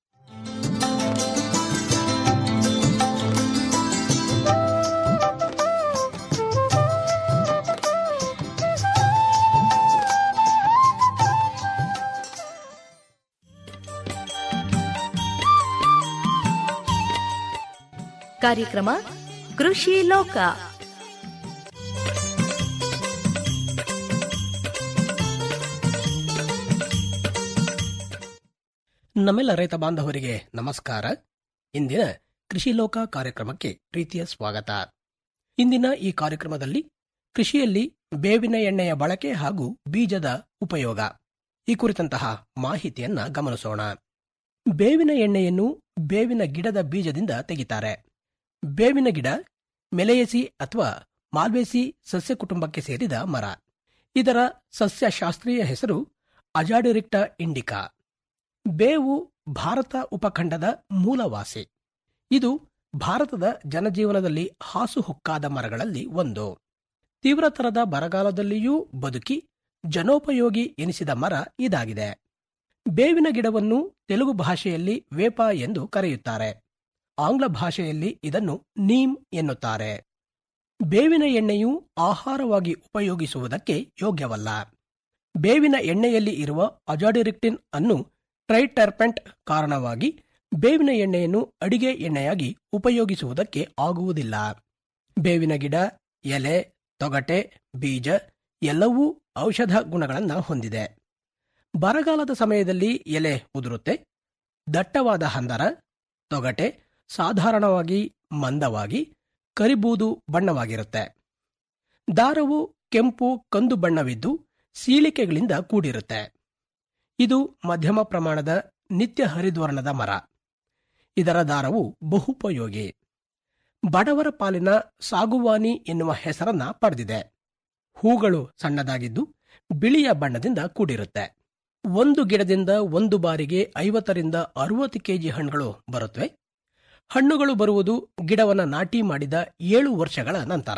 ಕಾರ್ಯಕ್ರಮ ಕೃಷಿ ಲೋಕ ನಮ್ಮೆಲ್ಲ ರೈತ ಬಾಂಧವರಿಗೆ ನಮಸ್ಕಾರ ಇಂದಿನ ಕೃಷಿ ಲೋಕ ಕಾರ್ಯಕ್ರಮಕ್ಕೆ ಪ್ರೀತಿಯ ಸ್ವಾಗತ ಇಂದಿನ ಈ ಕಾರ್ಯಕ್ರಮದಲ್ಲಿ ಕೃಷಿಯಲ್ಲಿ ಬೇವಿನ ಎಣ್ಣೆಯ ಬಳಕೆ ಹಾಗೂ ಬೀಜದ ಉಪಯೋಗ ಈ ಕುರಿತಂತಹ ಮಾಹಿತಿಯನ್ನ ಗಮನಿಸೋಣ ಬೇವಿನ ಎಣ್ಣೆಯನ್ನು ಬೇವಿನ ಗಿಡದ ಬೀಜದಿಂದ ತೆಗಿತಾರೆ ಬೇವಿನ ಗಿಡ ಮೆಲೆಯಸಿ ಅಥವಾ ಮಾಲ್ವೇಸಿ ಸಸ್ಯ ಕುಟುಂಬಕ್ಕೆ ಸೇರಿದ ಮರ ಇದರ ಸಸ್ಯಶಾಸ್ತ್ರೀಯ ಹೆಸರು ಅಜಾಡಿರಿಕ್ಟ ಇಂಡಿಕಾ ಬೇವು ಭಾರತ ಉಪಖಂಡದ ಮೂಲವಾಸಿ ಇದು ಭಾರತದ ಜನಜೀವನದಲ್ಲಿ ಹಾಸುಹೊಕ್ಕಾದ ಮರಗಳಲ್ಲಿ ಒಂದು ತೀವ್ರತರದ ಬರಗಾಲದಲ್ಲಿಯೂ ಬದುಕಿ ಜನೋಪಯೋಗಿ ಎನಿಸಿದ ಮರ ಇದಾಗಿದೆ ಬೇವಿನ ಗಿಡವನ್ನು ತೆಲುಗು ಭಾಷೆಯಲ್ಲಿ ವೇಪ ಎಂದು ಕರೆಯುತ್ತಾರೆ ಆಂಗ್ಲ ಭಾಷೆಯಲ್ಲಿ ಇದನ್ನು ನೀಮ್ ಎನ್ನುತ್ತಾರೆ ಬೇವಿನ ಎಣ್ಣೆಯು ಆಹಾರವಾಗಿ ಉಪಯೋಗಿಸುವುದಕ್ಕೆ ಯೋಗ್ಯವಲ್ಲ ಬೇವಿನ ಎಣ್ಣೆಯಲ್ಲಿ ಇರುವ ಅಜಾಡಿರಿಕ್ಟಿನ್ ಅನ್ನು ಟ್ರೈಟರ್ಪೆಂಟ್ ಕಾರಣವಾಗಿ ಬೇವಿನ ಎಣ್ಣೆಯನ್ನು ಅಡಿಗೆ ಎಣ್ಣೆಯಾಗಿ ಉಪಯೋಗಿಸುವುದಕ್ಕೆ ಆಗುವುದಿಲ್ಲ ಬೇವಿನ ಗಿಡ ಎಲೆ ತೊಗಟೆ ಬೀಜ ಎಲ್ಲವೂ ಔಷಧ ಗುಣಗಳನ್ನು ಹೊಂದಿದೆ ಬರಗಾಲದ ಸಮಯದಲ್ಲಿ ಎಲೆ ಉದುರುತ್ತೆ ದಟ್ಟವಾದ ಹಂದರ ತೊಗಟೆ ಸಾಧಾರಣವಾಗಿ ಮಂದವಾಗಿ ಕರಿಬೂದು ಬಣ್ಣವಾಗಿರುತ್ತೆ ದಾರವು ಕೆಂಪು ಕಂದು ಬಣ್ಣವಿದ್ದು ಸೀಳಿಕೆಗಳಿಂದ ಕೂಡಿರುತ್ತೆ ಇದು ಮಧ್ಯಮ ಪ್ರಮಾಣದ ನಿತ್ಯ ಹರಿದ್ವರ್ಣದ ಮರ ಇದರ ದಾರವು ಬಹುಪಯೋಗಿ ಬಡವರ ಪಾಲಿನ ಸಾಗುವಾನಿ ಎನ್ನುವ ಹೆಸರನ್ನ ಪಡೆದಿದೆ ಹೂಗಳು ಸಣ್ಣದಾಗಿದ್ದು ಬಿಳಿಯ ಬಣ್ಣದಿಂದ ಕೂಡಿರುತ್ತೆ ಒಂದು ಗಿಡದಿಂದ ಒಂದು ಬಾರಿಗೆ ಐವತ್ತರಿಂದ ಅರವತ್ತು ಕೆಜಿ ಹಣ್ಣುಗಳು ಬರುತ್ತವೆ ಹಣ್ಣುಗಳು ಬರುವುದು ಗಿಡವನ್ನ ನಾಟಿ ಮಾಡಿದ ಏಳು ವರ್ಷಗಳ ನಂತರ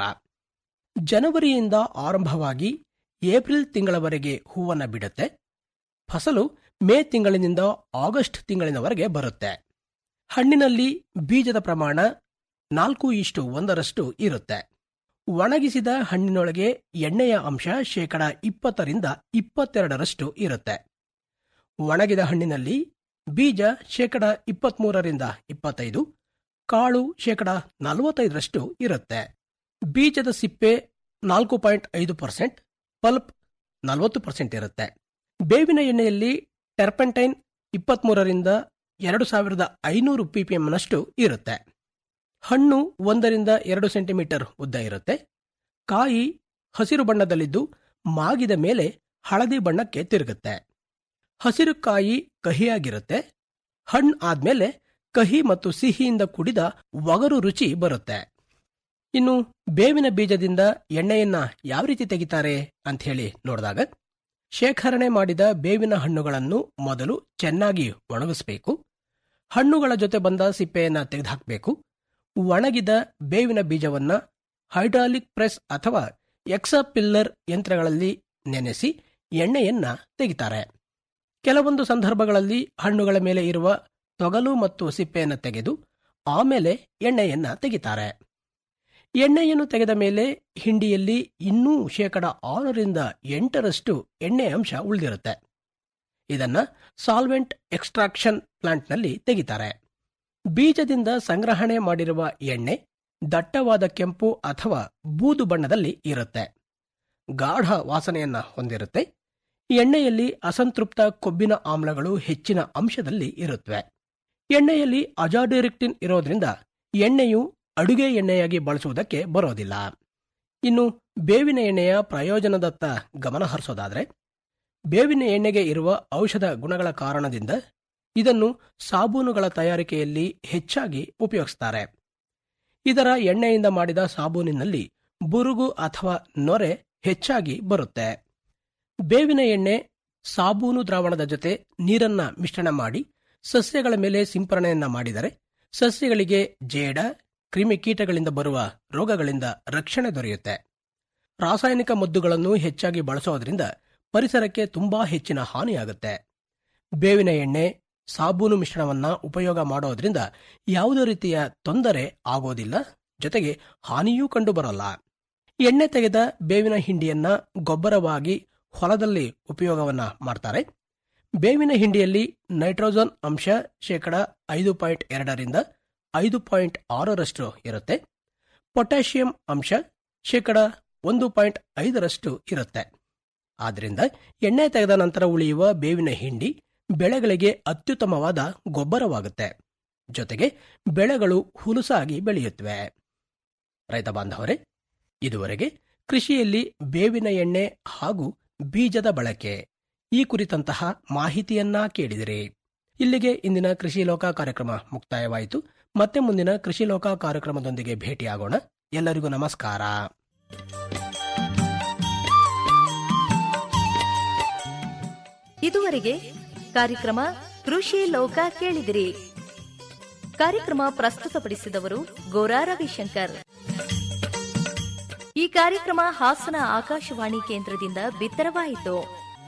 ಜನವರಿಯಿಂದ ಆರಂಭವಾಗಿ ಏಪ್ರಿಲ್ ತಿಂಗಳವರೆಗೆ ಹೂವನ್ನ ಬಿಡುತ್ತೆ ಫಸಲು ಮೇ ತಿಂಗಳಿನಿಂದ ಆಗಸ್ಟ್ ತಿಂಗಳಿನವರೆಗೆ ಬರುತ್ತೆ ಹಣ್ಣಿನಲ್ಲಿ ಬೀಜದ ಪ್ರಮಾಣ ನಾಲ್ಕು ಇಷ್ಟು ಒಂದರಷ್ಟು ಇರುತ್ತೆ ಒಣಗಿಸಿದ ಹಣ್ಣಿನೊಳಗೆ ಎಣ್ಣೆಯ ಅಂಶ ಶೇಕಡ ಇಪ್ಪತ್ತರಿಂದ ಇಪ್ಪತ್ತೆರಡರಷ್ಟು ಇರುತ್ತೆ ಒಣಗಿದ ಹಣ್ಣಿನಲ್ಲಿ ಬೀಜ ಶೇಕಡ ಇಪ್ಪತ್ಮೂರರಿಂದ ಇಪ್ಪತ್ತೈದು ಕಾಳು ಶೇಕಡ ನಲವತ್ತೈದರಷ್ಟು ಇರುತ್ತೆ ಬೀಜದ ಸಿಪ್ಪೆ ನಾಲ್ಕು ಪಾಯಿಂಟ್ ಐದು ಪರ್ಸೆಂಟ್ ಪಲ್ಪ್ ನಲವತ್ತು ಪರ್ಸೆಂಟ್ ಇರುತ್ತೆ ಬೇವಿನ ಎಣ್ಣೆಯಲ್ಲಿ ಟೆರ್ಪೆಂಟೈನ್ ಇಪ್ಪತ್ಮೂರರಿಂದ ಎರಡು ಸಾವಿರದ ಐನೂರು ಪಿಪಿಎಂನಷ್ಟು ಇರುತ್ತೆ ಹಣ್ಣು ಒಂದರಿಂದ ಎರಡು ಸೆಂಟಿಮೀಟರ್ ಉದ್ದ ಇರುತ್ತೆ ಕಾಯಿ ಹಸಿರು ಬಣ್ಣದಲ್ಲಿದ್ದು ಮಾಗಿದ ಮೇಲೆ ಹಳದಿ ಬಣ್ಣಕ್ಕೆ ತಿರುಗುತ್ತೆ ಹಸಿರು ಕಾಯಿ ಕಹಿಯಾಗಿರುತ್ತೆ ಹಣ್ಣು ಆದ್ಮೇಲೆ ಕಹಿ ಮತ್ತು ಸಿಹಿಯಿಂದ ಕೂಡಿದ ಒಗರು ರುಚಿ ಬರುತ್ತೆ ಇನ್ನು ಬೇವಿನ ಬೀಜದಿಂದ ಎಣ್ಣೆಯನ್ನ ಯಾವ ರೀತಿ ತೆಗಿತಾರೆ ಅಂತ ಹೇಳಿ ನೋಡಿದಾಗ ಶೇಖರಣೆ ಮಾಡಿದ ಬೇವಿನ ಹಣ್ಣುಗಳನ್ನು ಮೊದಲು ಚೆನ್ನಾಗಿ ಒಣಗಿಸಬೇಕು ಹಣ್ಣುಗಳ ಜೊತೆ ಬಂದ ಸಿಪ್ಪೆಯನ್ನ ತೆಗೆದುಹಾಕಬೇಕು ಒಣಗಿದ ಬೇವಿನ ಬೀಜವನ್ನ ಹೈಡ್ರಾಲಿಕ್ ಪ್ರೆಸ್ ಅಥವಾ ಎಕ್ಸಪಿಲ್ಲರ್ ಯಂತ್ರಗಳಲ್ಲಿ ನೆನೆಸಿ ಎಣ್ಣೆಯನ್ನ ತೆಗಿತಾರೆ ಕೆಲವೊಂದು ಸಂದರ್ಭಗಳಲ್ಲಿ ಹಣ್ಣುಗಳ ಮೇಲೆ ಇರುವ ತೊಗಲು ಮತ್ತು ಸಿಪ್ಪೆಯನ್ನು ತೆಗೆದು ಆಮೇಲೆ ಎಣ್ಣೆಯನ್ನ ತೆಗಿತಾರೆ ಎಣ್ಣೆಯನ್ನು ತೆಗೆದ ಮೇಲೆ ಹಿಂಡಿಯಲ್ಲಿ ಇನ್ನೂ ಶೇಕಡ ಆರರಿಂದ ಎಂಟರಷ್ಟು ಎಣ್ಣೆ ಅಂಶ ಉಳಿದಿರುತ್ತೆ ಇದನ್ನ ಸಾಲ್ವೆಂಟ್ ಎಕ್ಸ್ಟ್ರಾಕ್ಷನ್ ಪ್ಲಾಂಟ್ನಲ್ಲಿ ತೆಗಿತಾರೆ ಬೀಜದಿಂದ ಸಂಗ್ರಹಣೆ ಮಾಡಿರುವ ಎಣ್ಣೆ ದಟ್ಟವಾದ ಕೆಂಪು ಅಥವಾ ಬೂದು ಬಣ್ಣದಲ್ಲಿ ಇರುತ್ತೆ ಗಾಢ ವಾಸನೆಯನ್ನ ಹೊಂದಿರುತ್ತೆ ಎಣ್ಣೆಯಲ್ಲಿ ಅಸಂತೃಪ್ತ ಕೊಬ್ಬಿನ ಆಮ್ಲಗಳು ಹೆಚ್ಚಿನ ಅಂಶದಲ್ಲಿ ಇರುತ್ತವೆ ಎಣ್ಣೆಯಲ್ಲಿ ಅಜಾಡಿರೆಕ್ಟಿನ್ ಇರೋದ್ರಿಂದ ಎಣ್ಣೆಯು ಅಡುಗೆ ಎಣ್ಣೆಯಾಗಿ ಬಳಸುವುದಕ್ಕೆ ಬರೋದಿಲ್ಲ ಇನ್ನು ಬೇವಿನ ಎಣ್ಣೆಯ ಪ್ರಯೋಜನದತ್ತ ಗಮನ ಹರಿಸೋದಾದ್ರೆ ಬೇವಿನ ಎಣ್ಣೆಗೆ ಇರುವ ಔಷಧ ಗುಣಗಳ ಕಾರಣದಿಂದ ಇದನ್ನು ಸಾಬೂನುಗಳ ತಯಾರಿಕೆಯಲ್ಲಿ ಹೆಚ್ಚಾಗಿ ಉಪಯೋಗಿಸ್ತಾರೆ ಇದರ ಎಣ್ಣೆಯಿಂದ ಮಾಡಿದ ಸಾಬೂನಿನಲ್ಲಿ ಬುರುಗು ಅಥವಾ ನೊರೆ ಹೆಚ್ಚಾಗಿ ಬರುತ್ತೆ ಬೇವಿನ ಎಣ್ಣೆ ಸಾಬೂನು ದ್ರಾವಣದ ಜೊತೆ ನೀರನ್ನ ಮಿಶ್ರಣ ಮಾಡಿ ಸಸ್ಯಗಳ ಮೇಲೆ ಸಿಂಪರಣೆಯನ್ನ ಮಾಡಿದರೆ ಸಸ್ಯಗಳಿಗೆ ಜೇಡ ಕ್ರಿಮಿಕೀಟಗಳಿಂದ ಬರುವ ರೋಗಗಳಿಂದ ರಕ್ಷಣೆ ದೊರೆಯುತ್ತೆ ರಾಸಾಯನಿಕ ಮದ್ದುಗಳನ್ನು ಹೆಚ್ಚಾಗಿ ಬಳಸೋದ್ರಿಂದ ಪರಿಸರಕ್ಕೆ ತುಂಬಾ ಹೆಚ್ಚಿನ ಹಾನಿಯಾಗುತ್ತೆ ಬೇವಿನ ಎಣ್ಣೆ ಸಾಬೂನು ಮಿಶ್ರಣವನ್ನ ಉಪಯೋಗ ಮಾಡೋದ್ರಿಂದ ಯಾವುದೇ ರೀತಿಯ ತೊಂದರೆ ಆಗೋದಿಲ್ಲ ಜೊತೆಗೆ ಹಾನಿಯೂ ಕಂಡುಬರಲ್ಲ ಎಣ್ಣೆ ತೆಗೆದ ಬೇವಿನ ಹಿಂಡಿಯನ್ನ ಗೊಬ್ಬರವಾಗಿ ಹೊಲದಲ್ಲಿ ಉಪಯೋಗವನ್ನ ಮಾಡ್ತಾರೆ ಬೇವಿನ ಹಿಂಡಿಯಲ್ಲಿ ನೈಟ್ರೋಜನ್ ಅಂಶ ಶೇಕಡ ಐದು ಪಾಯಿಂಟ್ ಎರಡರಿಂದ ಐದು ಪಾಯಿಂಟ್ ಆರರಷ್ಟು ಇರುತ್ತೆ ಪೊಟ್ಯಾಷಿಯಂ ಅಂಶ ಶೇಕಡ ಒಂದು ಪಾಯಿಂಟ್ ಐದರಷ್ಟು ಇರುತ್ತೆ ಆದ್ರಿಂದ ಎಣ್ಣೆ ತೆಗೆದ ನಂತರ ಉಳಿಯುವ ಬೇವಿನ ಹಿಂಡಿ ಬೆಳೆಗಳಿಗೆ ಅತ್ಯುತ್ತಮವಾದ ಗೊಬ್ಬರವಾಗುತ್ತೆ ಜೊತೆಗೆ ಬೆಳೆಗಳು ಹುಲುಸಾಗಿ ಬೆಳೆಯುತ್ತವೆ ರೈತ ಬಾಂಧವರೇ ಇದುವರೆಗೆ ಕೃಷಿಯಲ್ಲಿ ಬೇವಿನ ಎಣ್ಣೆ ಹಾಗೂ ಬೀಜದ ಬಳಕೆ ಈ ಕುರಿತಂತಹ ಮಾಹಿತಿಯನ್ನ ಕೇಳಿದಿರಿ ಇಲ್ಲಿಗೆ ಇಂದಿನ ಕೃಷಿ ಲೋಕ ಕಾರ್ಯಕ್ರಮ ಮುಕ್ತಾಯವಾಯಿತು ಮತ್ತೆ ಮುಂದಿನ ಕೃಷಿ ಲೋಕ ಕಾರ್ಯಕ್ರಮದೊಂದಿಗೆ ಭೇಟಿಯಾಗೋಣ ಎಲ್ಲರಿಗೂ ನಮಸ್ಕಾರ ಇದುವರೆಗೆ ಕಾರ್ಯಕ್ರಮ ಕೃಷಿ ಲೋಕ ಕೇಳಿದಿರಿ ಕಾರ್ಯಕ್ರಮ ಪ್ರಸ್ತುತಪಡಿಸಿದವರು ಗೋರಾ ರವಿಶಂಕರ್ ಈ ಕಾರ್ಯಕ್ರಮ ಹಾಸನ ಆಕಾಶವಾಣಿ ಕೇಂದ್ರದಿಂದ ಬಿತ್ತರವಾಯಿತು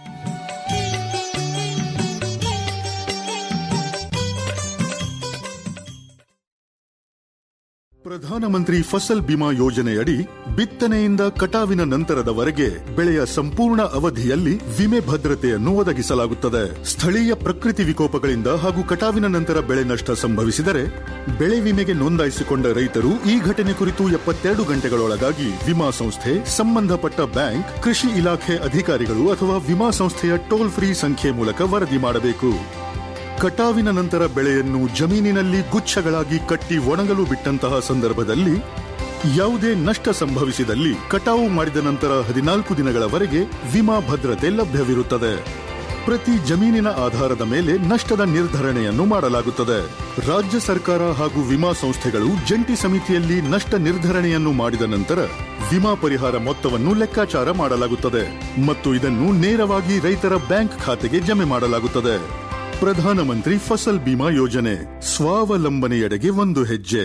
ಪ್ರಧಾನಮಂತ್ರಿ ಫಸಲ್ ಬಿಮಾ ಯೋಜನೆಯಡಿ ಬಿತ್ತನೆಯಿಂದ ಕಟಾವಿನ ನಂತರದವರೆಗೆ ಬೆಳೆಯ ಸಂಪೂರ್ಣ ಅವಧಿಯಲ್ಲಿ ವಿಮೆ ಭದ್ರತೆಯನ್ನು ಒದಗಿಸಲಾಗುತ್ತದೆ ಸ್ಥಳೀಯ ಪ್ರಕೃತಿ ವಿಕೋಪಗಳಿಂದ ಹಾಗೂ ಕಟಾವಿನ ನಂತರ ಬೆಳೆ ನಷ್ಟ ಸಂಭವಿಸಿದರೆ ಬೆಳೆ ವಿಮೆಗೆ ನೋಂದಾಯಿಸಿಕೊಂಡ ರೈತರು ಈ ಘಟನೆ ಕುರಿತು ಎಪ್ಪತ್ತೆರಡು ಗಂಟೆಗಳೊಳಗಾಗಿ ವಿಮಾ ಸಂಸ್ಥೆ ಸಂಬಂಧಪಟ್ಟ ಬ್ಯಾಂಕ್ ಕೃಷಿ ಇಲಾಖೆ ಅಧಿಕಾರಿಗಳು ಅಥವಾ ವಿಮಾ ಸಂಸ್ಥೆಯ ಟೋಲ್ ಫ್ರೀ ಸಂಖ್ಯೆ ಮೂಲಕ ವರದಿ ಮಾಡಬೇಕು ಕಟಾವಿನ ನಂತರ ಬೆಳೆಯನ್ನು ಜಮೀನಿನಲ್ಲಿ ಗುಚ್ಛಗಳಾಗಿ ಕಟ್ಟಿ ಒಣಗಲು ಬಿಟ್ಟಂತಹ ಸಂದರ್ಭದಲ್ಲಿ ಯಾವುದೇ ನಷ್ಟ ಸಂಭವಿಸಿದಲ್ಲಿ ಕಟಾವು ಮಾಡಿದ ನಂತರ ಹದಿನಾಲ್ಕು ದಿನಗಳವರೆಗೆ ವಿಮಾ ಭದ್ರತೆ ಲಭ್ಯವಿರುತ್ತದೆ ಪ್ರತಿ ಜಮೀನಿನ ಆಧಾರದ ಮೇಲೆ ನಷ್ಟದ ನಿರ್ಧರಣೆಯನ್ನು ಮಾಡಲಾಗುತ್ತದೆ ರಾಜ್ಯ ಸರ್ಕಾರ ಹಾಗೂ ವಿಮಾ ಸಂಸ್ಥೆಗಳು ಜಂಟಿ ಸಮಿತಿಯಲ್ಲಿ ನಷ್ಟ ನಿರ್ಧರಣೆಯನ್ನು ಮಾಡಿದ ನಂತರ ವಿಮಾ ಪರಿಹಾರ ಮೊತ್ತವನ್ನು ಲೆಕ್ಕಾಚಾರ ಮಾಡಲಾಗುತ್ತದೆ ಮತ್ತು ಇದನ್ನು ನೇರವಾಗಿ ರೈತರ ಬ್ಯಾಂಕ್ ಖಾತೆಗೆ ಜಮೆ ಮಾಡಲಾಗುತ್ತದೆ ಪ್ರಧಾನಮಂತ್ರಿ ಫಸಲ್ ಬಿಮಾ ಯೋಜನೆ ಸ್ವಾವಲಂಬನೆಯೆಡೆಗೆ ಒಂದು ಹೆಜ್ಜೆ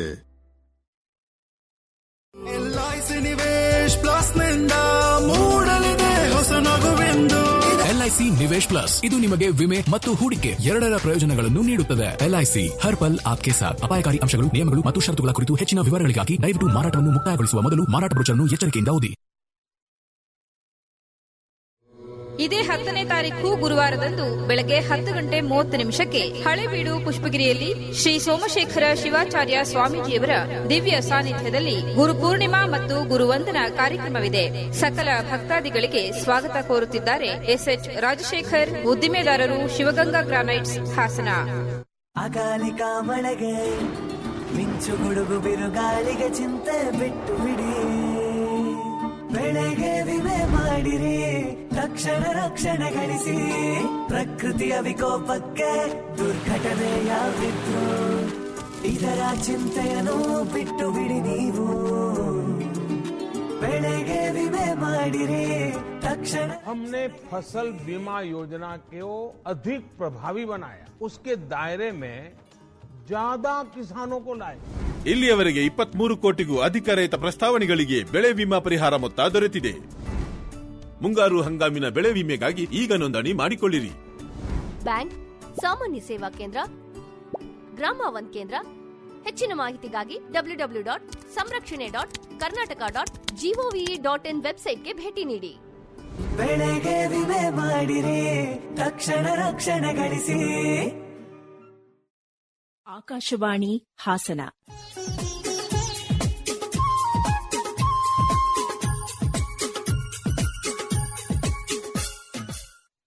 ಎಲ್ಐಸಿ ನಿವೇಶ್ ಪ್ಲಸ್ ನಿಂದ ಮೂಡಲಿದೆ ಹೊಸ ನಗುವೆಂದು ಎಲ್ಐಸಿ ನಿವೇಶ್ ಪ್ಲಸ್ ಇದು ನಿಮಗೆ ವಿಮೆ ಮತ್ತು ಹೂಡಿಕೆ ಎರಡರ ಪ್ರಯೋಜನಗಳನ್ನು ನೀಡುತ್ತದೆ ಎಲ್ಐಸಿ ಹರ್ ಪಲ್ ಆಪ್ಕೆ ಸಾಥ್ ಅಪಾಯಕಾರಿ ಅಂಶಗಳು ನಿಯಮಗಳು ಮತ್ತು ಷರತ್ತುಗಳ ಕುರಿತು ಹೆಚ್ಚಿನ ವಿವರಗಳಿಗಾಗಿ ದಯವಿಟ್ಟು ಮಾರಾಟವನ್ನು ಮುಕ್ತಾಯಗೊಳಿಸುವ ಮೊದಲು ಮಾರಾಟ ಬ್ರೋಚರ್ನ್ನು ಎಚ್ಚರಿಕೆಯಿಂದ ಓದಿ ಇದೇ ಹತ್ತನೇ ತಾರೀಕು ಗುರುವಾರದಂದು ಬೆಳಗ್ಗೆ ಹತ್ತು ಗಂಟೆ ಮೂವತ್ತು ನಿಮಿಷಕ್ಕೆ ಹಳೆಬೀಡು ಪುಷ್ಪಗಿರಿಯಲ್ಲಿ ಶ್ರೀ ಸೋಮಶೇಖರ ಶಿವಾಚಾರ್ಯ ಸ್ವಾಮೀಜಿಯವರ ದಿವ್ಯ ಸಾನ್ನಿಧ್ಯದಲ್ಲಿ ಗುರು ಪೂರ್ಣಿಮಾ ಮತ್ತು ಗುರುವಂದನಾ ಕಾರ್ಯಕ್ರಮವಿದೆ ಸಕಲ ಭಕ್ತಾದಿಗಳಿಗೆ ಸ್ವಾಗತ ಕೋರುತ್ತಿದ್ದಾರೆ ಎಸ್ಎಚ್ ರಾಜಶೇಖರ್ ಉದ್ದಿಮೆದಾರರು ಶಿವಗಂಗಾ ಗ್ರಾನೈಟ್ಸ್ ಹಾಸನ ಅಕಾಲಿಕ ಮಳೆಗೆ ಮಿಂಚು ಗುಡುಗು ಬಿರುಗಾಳಿಗೆ ಚಿಂತೆ ಬಿಟ್ಟು ಬಿಡಿ ಬೆಳೆಗೆ ವಿಮೆ ಮಾಡಿರಿ ತಕ್ಷಣ ರಕ್ಷಣೆ ಗಳಿಸಿ ಪ್ರಕೃತಿಯ ವಿಕೋಪಕ್ಕೆ ದುರ್ಘಟನೆ ಯಾವಿದ್ರು ಇದರ ಚಿಂತೆಯನ್ನು ಬಿಟ್ಟು ಬಿಡಿ ನೀವು ಬೆಳೆಗೆ ವಿಮೆ ಮಾಡಿರಿ ತಕ್ಷಣ हमने फसल बीमा योजना को अधिक प्रभावी बनाया उसके दायरे में ज्यादा किसानों को लाए ಇಲ್ಲಿಯವರೆಗೆ ಇಪ್ಪತ್ಮೂರು ಕೋಟಿಗೂ ಅಧಿಕ ರೈತ ಪ್ರಸ್ತಾವನೆಗಳಿಗೆ ಬೆಳೆ ವಿಮಾ ಪರಿಹಾರ ಮೊತ್ತ ದೊರೆತಿದೆ ಮುಂಗಾರು ಹಂಗಾಮಿನ ಬೆಳೆ ವಿಮೆಗಾಗಿ ಈಗ ನೋಂದಣಿ ಮಾಡಿಕೊಳ್ಳಿರಿ ಬ್ಯಾಂಕ್ ಸಾಮಾನ್ಯ ಸೇವಾ ಕೇಂದ್ರ ಗ್ರಾಮ ಒನ್ ಕೇಂದ್ರ ಹೆಚ್ಚಿನ ಮಾಹಿತಿಗಾಗಿ ಡಬ್ಲ್ಯೂ ಡಬ್ಲ್ಯೂ ಡಾಟ್ ಸಂರಕ್ಷಣೆ dot Karnataka dot GOV dot in ವೆಬ್ಸೈಟ್ಗೆ ಭೇಟಿ ನೀಡಿ ಬೆಳೆಗೆ ವಿಮೆ ಮಾಡಿರಿ ತಕ್ಷಣ ರಕ್ಷಣೆ ಗಳಿಸಿ ಆಕಾಶವಾಣಿ ಹಾಸನ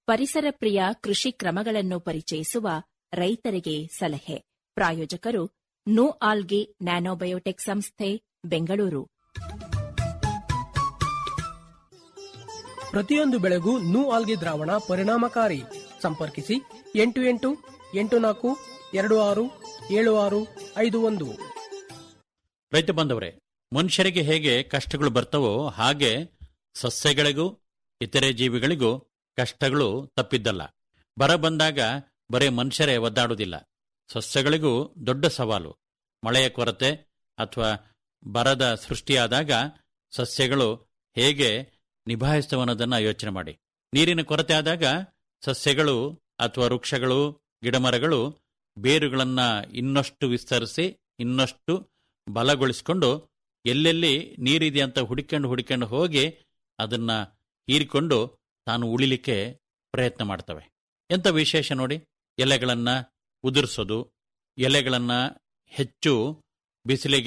ಪರಿಸರ ಪ್ರಿಯ ಕೃಷಿ ಕ್ರಮಗಳನ್ನು ಪರಿಚಯಿಸುವ ರೈತರಿಗೆ ಸಲಹೆ ಪ್ರಾಯೋಜಕರು ನೋ ಆಲ್ಗೆ ನ್ಯಾನೋಬಯೋಟೆಕ್ ಸಂಸ್ಥೆ ಬೆಂಗಳೂರು ಪ್ರತಿಯೊಂದು ಬೆಳೆಗೂ ನೂ ಆಲ್ಗೆ ದ್ರಾವಣ ಪರಿಣಾಮಕಾರಿ ಸಂಪರ್ಕಿಸಿ ಎಂಟು ಎಂಟು ಎಂಟು ನಾಲ್ಕು ಎರಡು ಆರು ಏಳು ಆರು ಐದು ಒಂದು ರೈತ ಬಂದವರೇ ಮನುಷ್ಯರಿಗೆ ಹೇಗೆ ಕಷ್ಟಗಳು ಬರ್ತವೋ ಹಾಗೆ ಸಸ್ಯಗಳಿಗೂ ಇತರೆ ಜೀವಿಗಳಿಗೂ ಕಷ್ಟಗಳು ತಪ್ಪಿದ್ದಲ್ಲ ಬರ ಬಂದಾಗ ಬರೇ ಮನುಷ್ಯರೇ ಒದ್ದಾಡುವುದಿಲ್ಲ ಸಸ್ಯಗಳಿಗೂ ದೊಡ್ಡ ಸವಾಲು ಮಳೆಯ ಕೊರತೆ ಅಥವಾ ಬರದ ಸೃಷ್ಟಿಯಾದಾಗ ಸಸ್ಯಗಳು ಹೇಗೆ ನಿಭಾಯಿಸ್ತವನ್ನೋದನ್ನ ಯೋಚನೆ ಮಾಡಿ ನೀರಿನ ಕೊರತೆ ಆದಾಗ ಸಸ್ಯಗಳು ಅಥವಾ ವೃಕ್ಷಗಳು ಗಿಡಮರಗಳು ಬೇರುಗಳನ್ನ ಇನ್ನಷ್ಟು ವಿಸ್ತರಿಸಿ ಇನ್ನಷ್ಟು ಬಲಗೊಳಿಸಿಕೊಂಡು ಎಲ್ಲೆಲ್ಲಿ ನೀರಿದೆ ಅಂತ ಹುಡುಕೊಂಡು ಹುಡುಕೊಂಡು ಹೋಗಿ ಅದನ್ನ ಹೀರಿಕೊಂಡು ತಾನು ಉಳಿಲಿಕ್ಕೆ ಪ್ರಯತ್ನ ಮಾಡ್ತವೆ ಎಂಥ ವಿಶೇಷ ನೋಡಿ ಎಲೆಗಳನ್ನ ಉದುರಿಸೋದು ಎಲೆಗಳನ್ನ ಹೆಚ್ಚು ಬಿಸಿಲಿಗೆ